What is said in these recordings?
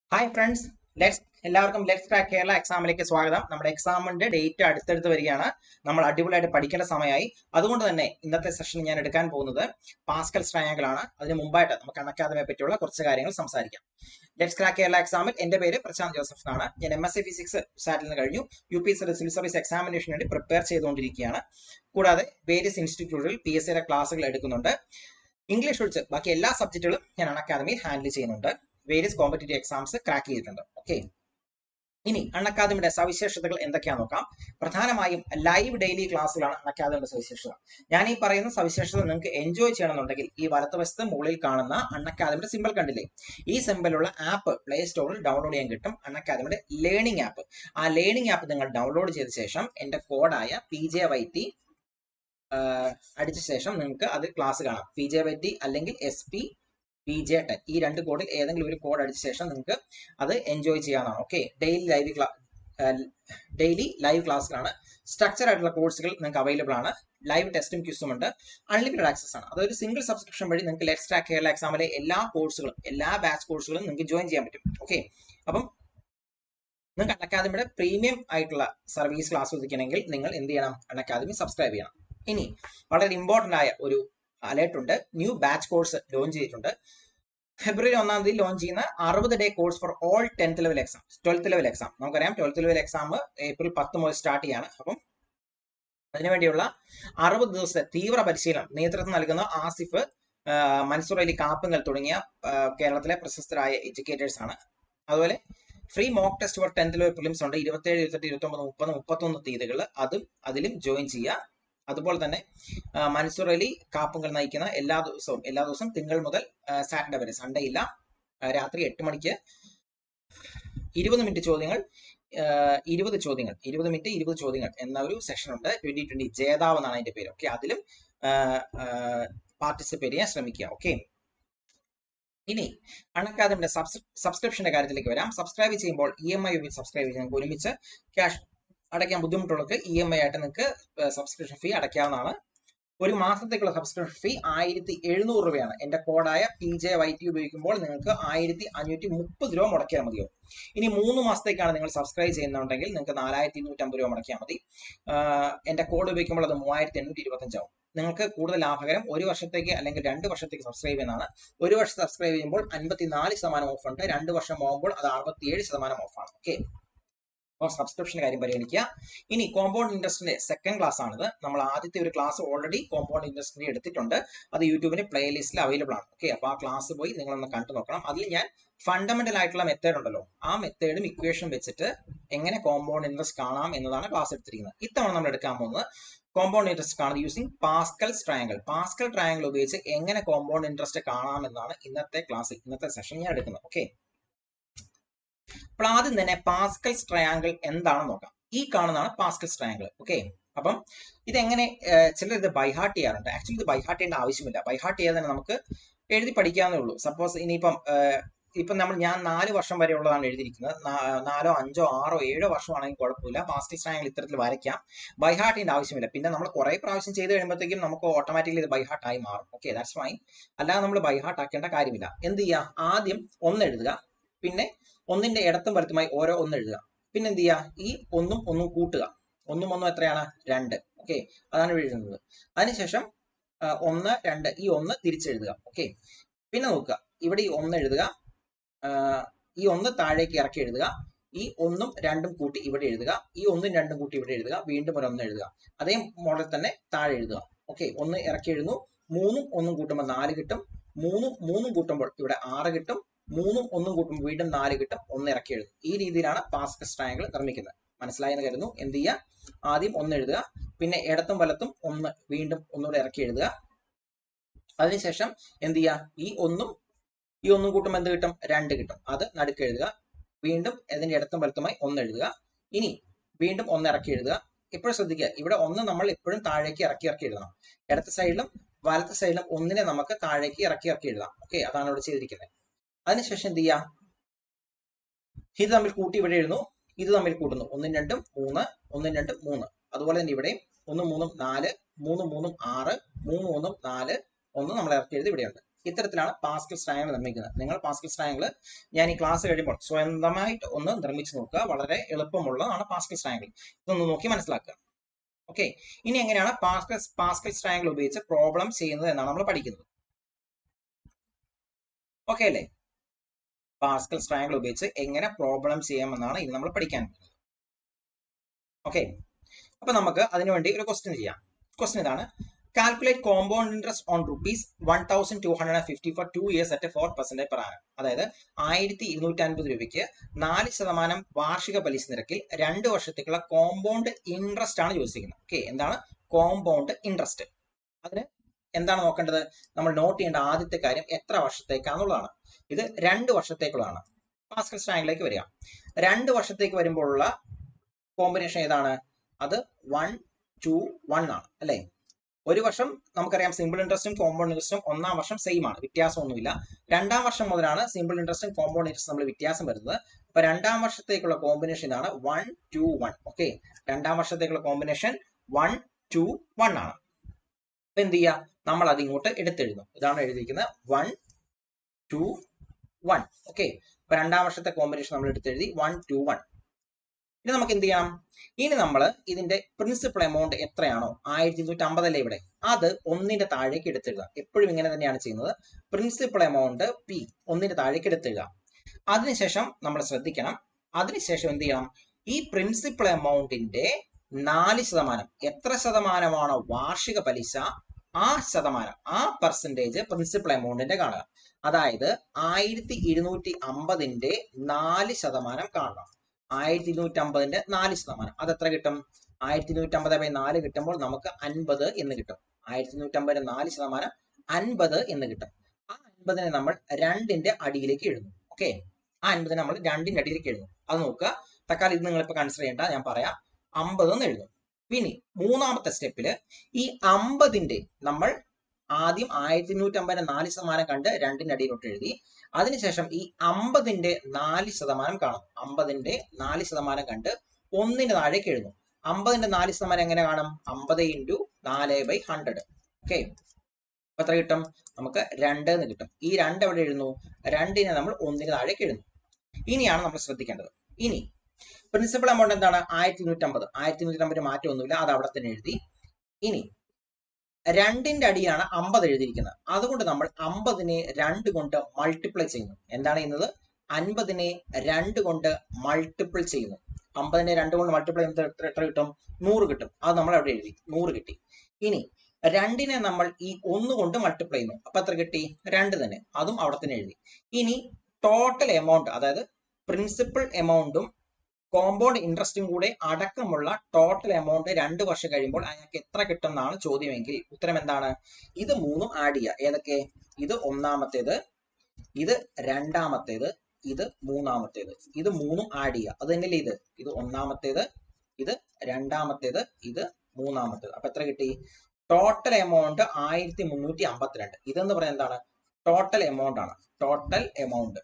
hi friends let's എല്ലാവർക്കും let's crack Kerala എക്സാമിലേക്ക് സ്വാഗതം നമ്മുടെ എക്സാമിന്റെ ഡേറ്റ് അടുത്തടുത്ത് വരികയാണ് നമ്മൾ അടിപൊളിയായിട്ട് പഠിക്കേണ്ട സമയമായി അതുകൊണ്ട് തന്നെ ഇന്നത്തെ സെഷൻ ഞാൻ എടുക്കാൻ പോകുന്നത് പാസ്കൽ ട്രയാങ്കിൾ ആണ് അതിന് മുമ്പായിട്ട് നമുക്ക് അക്കാദമിയെ പറ്റിയുള്ള കുറച്ച് കാര്യങ്ങൾ സംസാരിക്കാം ലെറ്റ്സ് ക്രാക്ക് കേരള എക്സാമിൽ എന്റെ പേര് പ്രശാന്ത് ജോസഫ് ആണ് ഞാൻ എം എസ് സി ഫിസിക്സ് സാറ്റിൽ നിന്ന് കഴിഞ്ഞു യു പി സിവിൽ സർവീസ് എക്സാമിനേഷന് വേണ്ടി പ്രിപ്പയർ ചെയ്തുകൊണ്ടിരിക്കുകയാണ് കൂടാതെ വേരിയസ് ഇൻസ്റ്റിറ്റ്യൂട്ടുകളിൽ പി എസ് സിയുടെ ക്ലാസ്സുകൾ എടുക്കുന്നുണ്ട് ഇംഗ്ലീഷ് ഒഴിച്ച് ബാക്കി എല്ലാ സബ്ജക്റ്റുകളും ഞാൻ അക്കാദമിയിൽ ഹാൻഡിൽ ചെയ്യുന്നുണ്ട് വേരിയസ് കോമ്പറ്റേറ്റീവ് എക്സാംസ് ക്രാക്ക് ചെയ്തിട്ടുണ്ട് ഓക്കെ ഇനി അക്കാദമിയുടെ സവിശേഷതകൾ എന്തൊക്കെയാണെന്ന് നോക്കാം പ്രധാനമായും ലൈവ് ഡെയിലി ക്ലാസ്സുകളാണ് അക്കാദമിയുടെ സവിശേഷത ഞാൻ ഈ പറയുന്ന സവിശേഷത നിങ്ങൾക്ക് എൻജോയ് ചെയ്യണമെന്നുണ്ടെങ്കിൽ ഈ വലത്തുവശത്ത് മുകളിൽ കാണുന്ന അക്കാദമിയുടെ സിമ്പിൾ കണ്ടില്ലേ ഈ സിമ്പിളുള്ള ആപ്പ് പ്ലേ സ്റ്റോറിൽ ഡൗൺലോഡ് ചെയ്യാൻ കിട്ടും അക്കാദമിയുടെ ലേണിംഗ് ആപ്പ് ആ ലേണിംഗ് ആപ്പ് നിങ്ങൾ ഡൗൺലോഡ് ചെയ്ത ശേഷം എന്റെ കോഡായ പി ജെ വൈ ടി അടിച്ച ശേഷം നിങ്ങൾക്ക് അത് ക്ലാസ് കാണാം പി ജെ വൈ ടി അല്ലെങ്കിൽ S P P J ten ഈ രണ്ട് കോഡിൽ ഏതെങ്കിലും ഒരു കോഡ് അടിച്ച ശേഷം നിങ്ങൾക്ക് അത് എൻജോയ് ചെയ്യാവുന്നതാണ് okay daily live class daily live ക്ലാസ്സിലാണ് സ്ട്രക്ചർ ആയിട്ടുള്ള കോഴ്സുകൾ നിങ്ങൾക്ക് അവൈലബിൾ ആണ് ലൈവ് ടെസ്റ്റും ക്യൂസും ഉണ്ട് അൺലിമിറ്റഡ് ആക്സസ് ആണ് അതൊരു സിംഗിൾ സബ്സ്ക്രിപ്ഷൻ വഴി നിങ്ങൾക്ക് ലെറ്റ്സ് ട്രാക്ക് കേരള എക്സാമിലെ എല്ലാ കോഴ്സുകളും എല്ലാ ബാച്ച് കോഴ്സുകളും നിങ്ങൾക്ക് ജോയിൻ ചെയ്യാൻ പറ്റും ഓക്കെ അപ്പം നിങ്ങൾക്ക് അക്കാദമിയുടെ പ്രീമിയം ആയിട്ടുള്ള സർവീസ് ക്ലാസ് ഒതുക്കണമെങ്കിൽ നിങ്ങൾ എന്ത് ചെയ്യണം അക്കാദമി സബ്സ്ക്രൈബ് ചെയ്യണം ഇനി വളരെ ഇമ്പോർട്ടന്റ് ആയ ഒരു അലേർട്ട് ഉണ്ട് ന്യൂ ബാച്ച് കോഴ്സ് ലോഞ്ച് ചെയ്തിട്ടുണ്ട് ഫെബ്രുവരി ഒന്നാം തീയതി ലോഞ്ച് ചെയ്യുന്ന അറുപത് day course for all tenth level exam twelfth level exam നമുക്കറിയാം ട്വൽത്ത് ലെവൽ എക്സാം ഏപ്രിൽ പത്ത് മുതൽ സ്റ്റാർട്ട് ചെയ്യാണ് അപ്പം അതിനുവേണ്ടിയുള്ള അറുപത് ദിവസത്തെ തീവ്ര പരിശീലനം നേതൃത്വം നൽകുന്ന ആസിഫ് മൻസൂർ അലി കാപ്പുങ്കൽ തുടങ്ങിയ കേരളത്തിലെ പ്രശസ്തരായ എഡ്യൂക്കേറ്റേഴ്സ് ആണ് അതുപോലെ free mock test for tenth level prelims ഉണ്ട് ഇരുപത്തേഴ് ഇരുപത്തെട്ട് ഇരുപത്തൊമ്പത് മുപ്പത് മുപ്പത്തൊന്ന് തീയതികൾ അതും അതിലും ജോയിൻ ചെയ്യുക അതുപോലെ തന്നെ മൻസൂർ അലി കാപ്പുങ്കൽ നയിക്കുന്ന എല്ലാ ദിവസവും എല്ലാ ദിവസവും തിങ്കൾ മുതൽ സാറ്റർഡേ വരെ സൺഡേ ഇല്ല രാത്രി എട്ട് മണിക്ക് ഇരുപത് മിനിറ്റ് ചോദ്യങ്ങൾ ഇരുപത് ചോദ്യങ്ങൾ ഇരുപത് മിനിറ്റ് ഇരുപത് ചോദ്യങ്ങൾ എന്ന ഒരു സെഷൻ ഉണ്ട് ട്വന്റി ട്വന്റി ജേതാവ് എന്നാണ് അതിന്റെ പേര് ഓക്കെ അതിലും പാർട്ടിസിപ്പേറ്റ് ചെയ്യാൻ ശ്രമിക്കുക ഓക്കെ ഇനി അൺഅക്കാദമിയുടെ സബ്സ്ക്രിപ്ഷന്റെ കാര്യത്തിലേക്ക് വരാം സബ്സ്ക്രൈബ് ചെയ്യുമ്പോൾ ഇ എം ഐ സബ്സ്ക്രൈബ് ചെയ്യാൻ ഒരുമിച്ച് ക്യാഷ് അടയ്ക്കാൻ ബുദ്ധിമുട്ടുള്ളവർക്ക് ഇ എം ഐ ആയിട്ട് നിങ്ങൾക്ക് സബ്സ്ക്രിപ്ഷൻ ഫീ അടയ്ക്കാവുന്നതാണ് ഒരു മാസത്തേക്കുള്ള സബ്സ്ക്രിപ്ഷൻ ഫീ ആയിരത്തി എഴുന്നൂറ് രൂപയാണ് എന്റെ കോഡായ പി ജെ വൈ ടി ഉപയോഗിക്കുമ്പോൾ നിങ്ങൾക്ക് ആയിരത്തി അഞ്ഞൂറ്റി മുപ്പത് രൂപ മുടക്കിയാൽ മതിയോ ഇനി മൂന്ന് മാസത്തേക്കാണ് നിങ്ങൾ സബ്സ്ക്രൈബ് ചെയ്യുന്നുണ്ടെങ്കിൽ നിങ്ങൾക്ക് നാലായിരത്തി ഇരുന്നൂറ്റമ്പത് രൂപ മുടക്കിയാൽ മതി എന്റെ കോഡ് ഉപയോഗിക്കുമ്പോൾ അത് മൂവായിരത്തി എണ്ണൂറ്റി ഇരുപത്തഞ്ചാവും നിങ്ങൾക്ക് കൂടുതൽ ലാഭകരം ഒരു വർഷത്തേക്ക് അല്ലെങ്കിൽ രണ്ട് വർഷത്തേക്ക് സബ്സ്ക്രൈബ് ചെയ്യുന്നതാണ് ഒരു വർഷം സബ്സ്ക്രൈബ് ചെയ്യുമ്പോൾ അൻപത്തിനാല് ശതമാനം ഓഫ് ഉണ്ട് രണ്ട് വർഷം ആകുമ്പോൾ അത് അറുപത്തിയേഴ് ശതമാനം ഓഫാണ് ഓക്കെ അപ്പോൾ സബ്സ്ക്രിപ്ഷൻ കാര്യം പരിഗണിക്കുക ഇനി കോമ്പൗണ്ട് ഇൻട്രസ്റ്റിന്റെ സെക്കൻഡ് ക്ലാസ് ആണിത് നമ്മൾ ആദ്യത്തെ ഒരു ക്ലാസ് ഓൾറെഡി കോമ്പൗണ്ട് ഇൻട്രസ്റ്റിന്റെ എടുത്തിട്ടുണ്ട് അത് യൂട്യൂബിന്റെ പ്ലേലിസ്റ്റിൽ അവൈലബിൾ ആണ് ഓക്കെ അപ്പോൾ ആ ക്ലാസ് പോയി നിങ്ങളൊന്ന് കണ്ടു നോക്കണം അതിൽ ഞാൻ ഫണ്ടമെന്റൽ ആയിട്ടുള്ള മെത്തേഡ് ഉണ്ടല്ലോ ആ മെത്തേഡും ഇക്വേഷൻ വെച്ചിട്ട് എങ്ങനെ കോമ്പൗണ്ട് ഇൻട്രസ്റ്റ് കാണാം എന്നതാണ് ക്ലാസ് എടുത്തിരിക്കുന്നത് ഇത്തവണ നമ്മൾ എടുക്കാൻ പോകുന്നത് കോമ്പൗണ്ട് ഇൻട്രസ്റ്റ് കാണുന്നത് using Pascal triangle Pascal triangle ഉപയോഗിച്ച് എങ്ങനെ കോമ്പൗണ്ട് ഇൻട്രസ്റ്റ് കാണാം എന്നാണ് ഇന്നത്തെ ക്ലാസ്സിൽ ഇന്നത്തെ സെഷൻ ഞാൻ എടുക്കുന്നത് ഓക്കെ അപ്പോൾ ആദ്യം തന്നെ പാസ്കൽസ് ട്രയാങ്കിൾ എന്താണെന്ന് നോക്കാം ഈ കാണുന്നതാണ് പാസ്കൽസ് ട്രയാങ്കിൾ ഓക്കെ അപ്പം ഇതെങ്ങനെ ചിലർ ഇത് ബൈഹാർട്ട് ചെയ്യാറുണ്ട് ആക്ച്വലി ഇത് ബൈഹാർട്ട് ചെയ്യേണ്ട ആവശ്യമില്ല ബൈഹാർട്ട് ചെയ്യാതെ തന്നെ നമുക്ക് എഴുതി പഠിക്കാവുന്നേ ഉള്ളൂ സപ്പോസ് ഇനിയിപ്പം ഇപ്പം നമ്മൾ ഞാൻ നാല് വർഷം വരെ ഉള്ളതാണ് എഴുതിയിരിക്കുന്നത് നാലോ അഞ്ചോ ആറോ ഏഴോ വർഷമാണെങ്കിൽ കുഴപ്പമില്ല പാസ്റ്റിക് ട്രയാങ്കിൾ ഇത്തരത്തിൽ വരയ്ക്കാം ബൈഹാർട്ട് ചെയ്യേണ്ട ആവശ്യമില്ല പിന്നെ നമ്മൾ കുറെ പ്രാവശ്യം ചെയ്ത് കഴിയുമ്പോഴത്തേക്കും നമുക്ക് ഓട്ടോമാറ്റിക്കലി ഇത് ബൈഹാർട്ട് ആയി മാറും ഓക്കെ ദാറ്റ്സ് ഫൈൻ അല്ലാതെ നമ്മൾ ബൈഹാർട്ട് ആക്കേണ്ട കാര്യമില്ല എന്ത് ചെയ്യുക ആദ്യം ഒന്ന് എഴുതുക പിന്നെ ഒന്നിന്റെ ഇടത്തും വലത്തുമായി ഓരോ ഒന്ന് എഴുതുക പിന്നെ എന്ത് ചെയ്യുക ഈ ഒന്നും ഒന്നും കൂട്ടുക ഒന്നും ഒന്നും എത്രയാണ് രണ്ട് ഓക്കെ അതാണ് എഴുതുന്നത് അതിനുശേഷം ഒന്ന് രണ്ട് ഈ ഒന്ന് തിരിച്ചെഴുതുക ഓക്കെ പിന്നെ നോക്കുക ഇവിടെ ഈ ഒന്ന് എഴുതുക ഈ ഒന്ന് താഴേക്ക് ഇറക്കി എഴുതുക ഈ ഒന്നും രണ്ടും കൂട്ടി ഇവിടെ എഴുതുക ഈ ഒന്നും രണ്ടും കൂട്ടി ഇവിടെ എഴുതുക വീണ്ടും ഒരു ഒന്ന് എഴുതുക അതേ മോഡൽ തന്നെ താഴെ എഴുതുക ഓക്കെ ഒന്ന് ഇറക്കി എഴുതുന്നു മൂന്നും ഒന്നും കൂട്ടുമ്പോൾ നാല് കിട്ടും മൂന്നും മൂന്നും കൂട്ടുമ്പോൾ ഇവിടെ ആറ് കിട്ടും മൂന്നും ഒന്നും കൂട്ടുമ്പോൾ വീണ്ടും നാല് കിട്ടും ഒന്ന് ഇറക്കി എഴുതും ഈ രീതിയിലാണ് പാസ്കസ് ട്രയാങ്കിൾ നിർമ്മിക്കുന്നത് മനസ്സിലായെന്ന് കരുതുന്നു എന്ത് ചെയ്യുക ആദ്യം ഒന്ന് എഴുതുക പിന്നെ ഇടത്തും വലത്തും ഒന്ന് വീണ്ടും ഒന്നുകൂടെ ഇറക്കി എഴുതുക അതിനുശേഷം എന്ത് ചെയ്യുക ഈ ഒന്നും ഈ ഒന്നും കൂട്ടുമ്പോൾ എന്ത് കിട്ടും രണ്ട് കിട്ടും അത് നടുക്ക് എഴുതുക വീണ്ടും അതിന്റെ ഇടത്തും വലത്തുമായി ഒന്ന് എഴുതുക ഇനി വീണ്ടും ഒന്ന് ഇറക്കി എഴുതുക എപ്പോഴും ശ്രദ്ധിക്കുക ഇവിടെ ഒന്ന് നമ്മൾ എപ്പോഴും താഴേക്ക് ഇറക്കി ഇറക്കി എഴുതണം ഇടത്തെ സൈഡിലും വലത്തെ സൈഡിലും ഒന്നിനെ നമുക്ക് താഴേക്ക് ഇറക്കി ഇറക്കി എഴുതാം ഓക്കെ അതാണ് ഇവിടെ ചെയ്തിരിക്കുന്നത് അതിനുശേഷം എന്ത് ചെയ്യാം ഇത് തമ്മിൽ കൂട്ടി ഇവിടെ എഴുതുന്നു ഇത് തമ്മിൽ കൂട്ടുന്നു ഒന്നും രണ്ടും മൂന്ന് ഒന്നും രണ്ടും മൂന്ന് അതുപോലെ തന്നെ ഇവിടെയും ഒന്നും മൂന്നും നാല് മൂന്നും മൂന്നും ആറ് മൂന്ന് മൂന്നും നാല് ഒന്ന് നമ്മൾ ഇറക്കി എഴുതി ഇവിടെയുണ്ട് ഇത്തരത്തിലാണ് പാസ്കൽ ട്രയാങ്കിൾ നിർമ്മിക്കുന്നത് നിങ്ങൾ പാസ്കൽ ട്രയാങ്കിൾ ഞാൻ ഈ ക്ലാസ് കഴിയുമ്പോൾ സ്വന്തമായിട്ട് ഒന്ന് നിർമ്മിച്ചു നോക്കുക വളരെ എളുപ്പമുള്ളതാണ് പാസ്കൽ ട്രയാങ്കിൾ ഇതൊന്ന് നോക്കി മനസ്സിലാക്കുക ഓക്കെ ഇനി എങ്ങനെയാണ് പാസ്കൽ പാസ്കൽ ട്രയാങ്കിൾ ഉപയോഗിച്ച് പ്രോബ്ലം ചെയ്യുന്നത് എന്നാണ് നമ്മൾ പഠിക്കുന്നത് ഓക്കെ അല്ലേ പാസ്കൽ ട്രയാങ്കിൾ ഉപയോഗിച്ച് എങ്ങനെ പ്രോബ്ലം ചെയ്യാമെന്നാണ് ഇനി നമ്മൾ പഠിക്കാൻ പോകുന്നത് ഓക്കെ അപ്പൊ നമുക്ക് അതിനുവേണ്ടി ഒരു ക്വസ്റ്റ്യൻ ചെയ്യാം ക്വസ്റ്റ്യൻ ഇതാണ് calculate compound interest on rupees one thousand two hundred fifty for two years at four percent per annum അതായത് ആയിരത്തി ഇരുന്നൂറ്റി അൻപത് രൂപയ്ക്ക് നാല് ശതമാനം വാർഷിക പലിശ നിരക്കിൽ രണ്ട് വർഷത്തേക്കുള്ള കോമ്പൗണ്ട് ഇൻട്രസ്റ്റ് ആണ് ചോദിച്ചിരിക്കുന്നത് ഓക്കെ എന്താണ് കോമ്പൗണ്ട് ഇൻട്രസ്റ്റ് അതിന് എന്താണ് നോക്കേണ്ടത് നമ്മൾ നോട്ട് ചെയ്യേണ്ട ആദ്യത്തെ കാര്യം എത്ര വർഷത്തേക്കാന്നുള്ളതാണ് ഇത് രണ്ട് വർഷത്തേക്കുള്ളതാണ് പാസ്കൽ സ്റ്റാങ്കിലേക്ക് വരിക രണ്ട് വർഷത്തേക്ക് വരുമ്പോഴുള്ള കോമ്പിനേഷൻ ഏതാണ് അത് വൺ ടു വൺ ആണ് അല്ലേ ഒരു വർഷം നമുക്കറിയാം സിമ്പിൾ ഇൻട്രസ്റ്റും കോമ്പൗണ്ട് ഇൻട്രസ്റ്റും ഒന്നാം വർഷം സെയിം ആണ് വ്യത്യാസമൊന്നുമില്ല രണ്ടാം വർഷം മുതലാണ് സിമ്പിൾ ഇൻട്രസ്റ്റും കോമ്പൗണ്ട് ഇൻട്രസ്റ്റ് നമ്മൾ വ്യത്യാസം വരുന്നത് അപ്പൊ രണ്ടാം വർഷത്തേക്കുള്ള കോമ്പിനേഷൻ ഇതാണ് വൺ ടു വൺ ഓക്കെ രണ്ടാം വർഷത്തേക്കുള്ള കോമ്പിനേഷൻ വൺ ടു വൺ ആണ് അപ്പൊ എന്ത് ചെയ്യുക നമ്മൾ അത് ഇങ്ങോട്ട് എടുത്തെഴുതും ഇതാണ് എഴുതിയിരിക്കുന്നത് വൺ ടു വൺ ഓക്കെ അപ്പൊ രണ്ടാം വർഷത്തെ കോമ്പിനേഷൻ നമ്മൾ എടുത്തെഴുതി വൺ ടു വൺ ഇനി നമുക്ക് എന്ത് ചെയ്യണം ഇനി നമ്മൾ ഇതിന്റെ പ്രിൻസിപ്പൽ എമൗണ്ട് എത്രയാണോ ആയിരത്തി ഇരുന്നൂറ്റി അമ്പതല്ലേ ഇവിടെ അത് ഒന്നിന്റെ താഴേക്ക് എടുത്തെഴുതാം എപ്പോഴും ഇങ്ങനെ തന്നെയാണ് ചെയ്യുന്നത് പ്രിൻസിപ്പൽ എമൗണ്ട് പി ഒന്നിന്റെ താഴേക്ക് എടുത്തെഴുതാം അതിനുശേഷം നമ്മൾ ശ്രദ്ധിക്കണം അതിനുശേഷം എന്ത് ചെയ്യണം ഈ പ്രിൻസിപ്പൽ എമൗണ്ടിന്റെ നാല് ശതമാനം എത്ര ശതമാനമാണോ വാർഷിക പലിശ ആ ശതമാനം ആ പെർസെൻറ്റേജ് പ്രിൻസിപ്പൽ എമൗണ്ടിന്റെ കാണുക അതായത് ആയിരത്തി ഇരുന്നൂറ്റി അമ്പതിന്റെ നാല് ശതമാനം കാണണം ആയിരത്തി ഇരുന്നൂറ്റി അമ്പതിന്റെ നാല് ശതമാനം അത് എത്ര കിട്ടും ആയിരത്തി ഇരുന്നൂറ്റി അമ്പത് ബൈ നാല് കിട്ടുമ്പോൾ നമുക്ക് അൻപത് എന്ന് കിട്ടും ആയിരത്തി ഇരുന്നൂറ്റി അമ്പതിന്റെ നാല് ശതമാനം അൻപത് എന്ന് കിട്ടും ആ അൻപതിനെ നമ്മൾ രണ്ടിന്റെ അടിയിലേക്ക് എഴുതും ഓക്കെ ആ അൻപതിനെ നമ്മൾ രണ്ടിന്റെ അടിയിലേക്ക് എഴുതും അത് നോക്കുക തക്കാലം ഇത് നിങ്ങൾ ഇപ്പൊ കൺസിഡർ ചെയ്യേണ്ട ഞാൻ പറയാം അമ്പത് എന്ന് എഴുതും പിന്നെ മൂന്നാമത്തെ സ്റ്റെപ്പില് ഈ അമ്പതിന്റെ നമ്മൾ ആദ്യം ആയിരത്തി ഇരുന്നൂറ്റി അമ്പതിന്റെ നാല് ശതമാനം കണ്ട് രണ്ടിന്റെ അടിയിലോട്ട് എഴുതി അതിനുശേഷം ഈ അമ്പതിന്റെ നാല് ശതമാനം കാണും അമ്പതിന്റെ നാല് ശതമാനം കണ്ട് ഒന്നിന് താഴേക്ക് എഴുതും അമ്പതിന്റെ നാല് ശതമാനം എങ്ങനെ കാണും അമ്പത് ഇൻറ്റു നാല് ബൈ ഹൺഡ്രഡ് ഓക്കെ അപ്പൊ എത്ര കിട്ടും നമുക്ക് രണ്ട് എന്ന് കിട്ടും ഈ രണ്ട് എവിടെ എഴുതുന്നു രണ്ടിനെ നമ്മൾ ഒന്നിന് താഴേക്ക് എഴുതുന്നു ഇനിയാണ് നമ്മൾ ശ്രദ്ധിക്കേണ്ടത് ഇനി പ്രിൻസിപ്പൽ എമൗണ്ട് എന്താണ് ആയിരത്തി ഇരുന്നൂറ്റി അമ്പത് ആയിരത്തി ഇരുന്നൂറ്റി അമ്പത് മാറ്റമൊന്നുമില്ല അത് അവിടെ തന്നെ എഴുതി ഇനി രണ്ടിന്റെ അടിയാണ് അമ്പത് എഴുതിയിരിക്കുന്നത് അതുകൊണ്ട് നമ്മൾ അമ്പതിനെ രണ്ട് കൊണ്ട് മൾട്ടിപ്ലൈ ചെയ്യുന്നു എന്താണ് ചെയ്യുന്നത് അൻപതിനെ രണ്ട് കൊണ്ട് മൾട്ടിപ്പിൾ ചെയ്യുന്നു അമ്പതിനെ രണ്ട് കൊണ്ട് മൾട്ടിപ്ലൈ ചെയ്യുന്നത് എത്ര എത്ര കിട്ടും നൂറ് കിട്ടും അത് നമ്മൾ അവിടെ എഴുതി നൂറ് കിട്ടി ഇനി രണ്ടിനെ നമ്മൾ ഈ ഒന്ന് കൊണ്ട് മൾട്ടിപ്ലൈ ചെയ്യുന്നു അപ്പൊ എത്ര കിട്ടി രണ്ട് തന്നെ അതും അവിടെ തന്നെ എഴുതി ഇനി ടോട്ടൽ എമൗണ്ട് അതായത് പ്രിൻസിപ്പൽ എമൗണ്ടും കോമ്പൗണ്ട് ഇൻട്രസ്റ്റും കൂടെ അടക്കമുള്ള ടോട്ടൽ എമൗണ്ട് രണ്ട് വർഷം കഴിയുമ്പോൾ അയാൾക്ക് എത്ര കിട്ടും എന്നാണ് ചോദ്യമെങ്കിൽ ഉത്തരം എന്താണ് ഇത് മൂന്നും ആഡ് ചെയ്യുക ഏതൊക്കെ ഇത് ഒന്നാമത്തേത് ഇത് രണ്ടാമത്തേത് ഇത് മൂന്നാമത്തേത് ഇത് മൂന്നും ആഡ് ചെയ്യുക അത് തന്നെയല്ലേ ഇത് ഇത് ഒന്നാമത്തേത് ഇത് രണ്ടാമത്തേത് ഇത് മൂന്നാമത്തേത് അപ്പൊ എത്ര കിട്ടി ടോട്ടൽ എമൗണ്ട് ആയിരത്തി മുന്നൂറ്റി അമ്പത്തിരണ്ട് ഇതെന്ന് പറയുന്നത് എന്താണ് ടോട്ടൽ എമൗണ്ട് ആണ് ടോട്ടൽ എമൗണ്ട്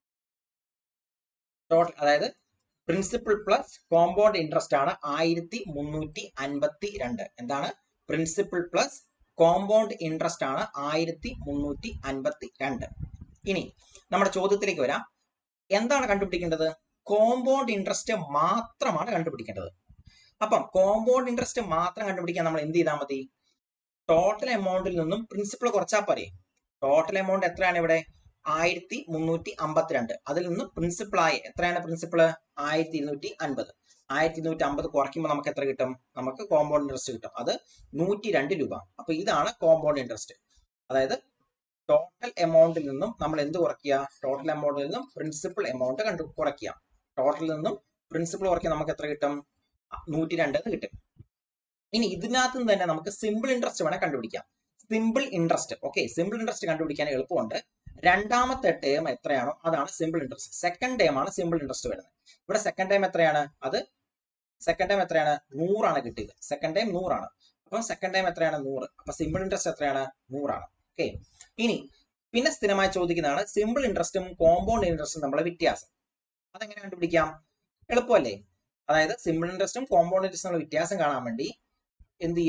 ടോട്ടൽ അതായത് പ്രിൻസിപ്പൽ പ്ലസ് കോമ്പൗണ്ട് ഇൻട്രസ്റ്റ് ആണ് ആയിരത്തി മുന്നൂറ്റി അൻപത്തി രണ്ട് എന്താണ് പ്രിൻസിപ്പൽ പ്ലസ് കോമ്പൗണ്ട് ഇൻട്രസ്റ്റ് ആണ് ആയിരത്തി മുന്നൂറ്റി അൻപത്തി രണ്ട് ഇനി നമ്മുടെ ചോദ്യത്തിലേക്ക് വരാം എന്താണ് കണ്ടുപിടിക്കേണ്ടത് കോമ്പൗണ്ട് ഇൻട്രസ്റ്റ് മാത്രമാണ് കണ്ടുപിടിക്കേണ്ടത് അപ്പം കോമ്പൗണ്ട് ഇൻട്രസ്റ്റ് മാത്രം കണ്ടുപിടിക്കാൻ നമ്മൾ എന്ത് ചെയ്താൽ മതി ടോട്ടൽ എമൗണ്ടിൽ നിന്നും പ്രിൻസിപ്പൾ കുറച്ചാൽ പോരെ ടോട്ടൽ എമൗണ്ട് എത്രയാണ് ഇവിടെ ആയിരത്തി മുന്നൂറ്റി അമ്പത്തിരണ്ട് അതിൽ നിന്ന് പ്രിൻസിപ്പിൾ ആയി എത്രയാണ് പ്രിൻസിപ്പിൾ ആയിരത്തി ഇരുന്നൂറ്റി അൻപത് ആയിരത്തി ഇരുന്നൂറ്റി അമ്പത് കുറയ്ക്കുമ്പോൾ നമുക്ക് എത്ര കിട്ടും നമുക്ക് കോമ്പൗണ്ട് ഇൻട്രസ്റ്റ് കിട്ടും അത് നൂറ്റി രണ്ട് രൂപ അപ്പൊ ഇതാണ് കോമ്പൗണ്ട് ഇൻട്രസ്റ്റ് അതായത് ടോട്ടൽ എമൗണ്ടിൽ നിന്നും നമ്മൾ എന്ത് കുറയ്ക്കുക ടോട്ടൽ എമൗണ്ടിൽ നിന്നും പ്രിൻസിപ്പൽ എമൗണ്ട് കണ്ടു കുറയ്ക്കുക ടോട്ടലിൽ നിന്നും പ്രിൻസിപ്പൽ കുറയ്ക്കുക നമുക്ക് എത്ര കിട്ടും നൂറ്റി രണ്ട് എന്ന് കിട്ടും ഇനി ഇതിനകത്ത് നിന്ന് തന്നെ നമുക്ക് സിമ്പിൾ ഇൻട്രസ്റ്റ് വേണേൽ കണ്ടുപിടിക്കാം simple interest okay simple interest കണ്ടുപിടിക്കാൻ എളുപ്പമുണ്ട് രണ്ടാമത്തെ ടേം എത്രയാണോ അതാണ് സിമ്പിൾ ഇൻട്രസ്റ്റ് സെക്കൻഡ് ടേം ആണ് സിമ്പിൾ ഇൻട്രസ്റ്റ് വരുന്നത് ഇവിടെ സെക്കൻഡ് ടൈം എത്രയാണ് അത് സെക്കൻഡ് ടൈം എത്രയാണ് നൂറാണ് കിട്ടിയത് സെക്കൻഡ് ടൈം നൂറാണ് അപ്പം സെക്കൻഡ് ടൈം എത്രയാണ് നൂറ് അപ്പൊ സിമ്പിൾ ഇൻട്രസ്റ്റ് എത്രയാണ് നൂറാണ് ഓക്കെ ഇനി പിന്നെ സ്ഥിരമായി ചോദിക്കുന്നതാണ് സിമ്പിൾ ഇൻട്രസ്റ്റും കോമ്പൗണ്ട് ഇൻട്രസ്റ്റും തമ്മിലുള്ള വ്യത്യാസം അതെങ്ങനെ കണ്ടുപിടിക്കാം എളുപ്പമല്ലേ അതായത് സിമ്പിൾ ഇൻട്രസ്റ്റും കോമ്പൗണ്ട് ഇൻട്രസ്റ്റും തമ്മിലുള്ള വ്യത്യാസം കാണാൻ വേണ്ടി എന്ത് ചെയ്യാം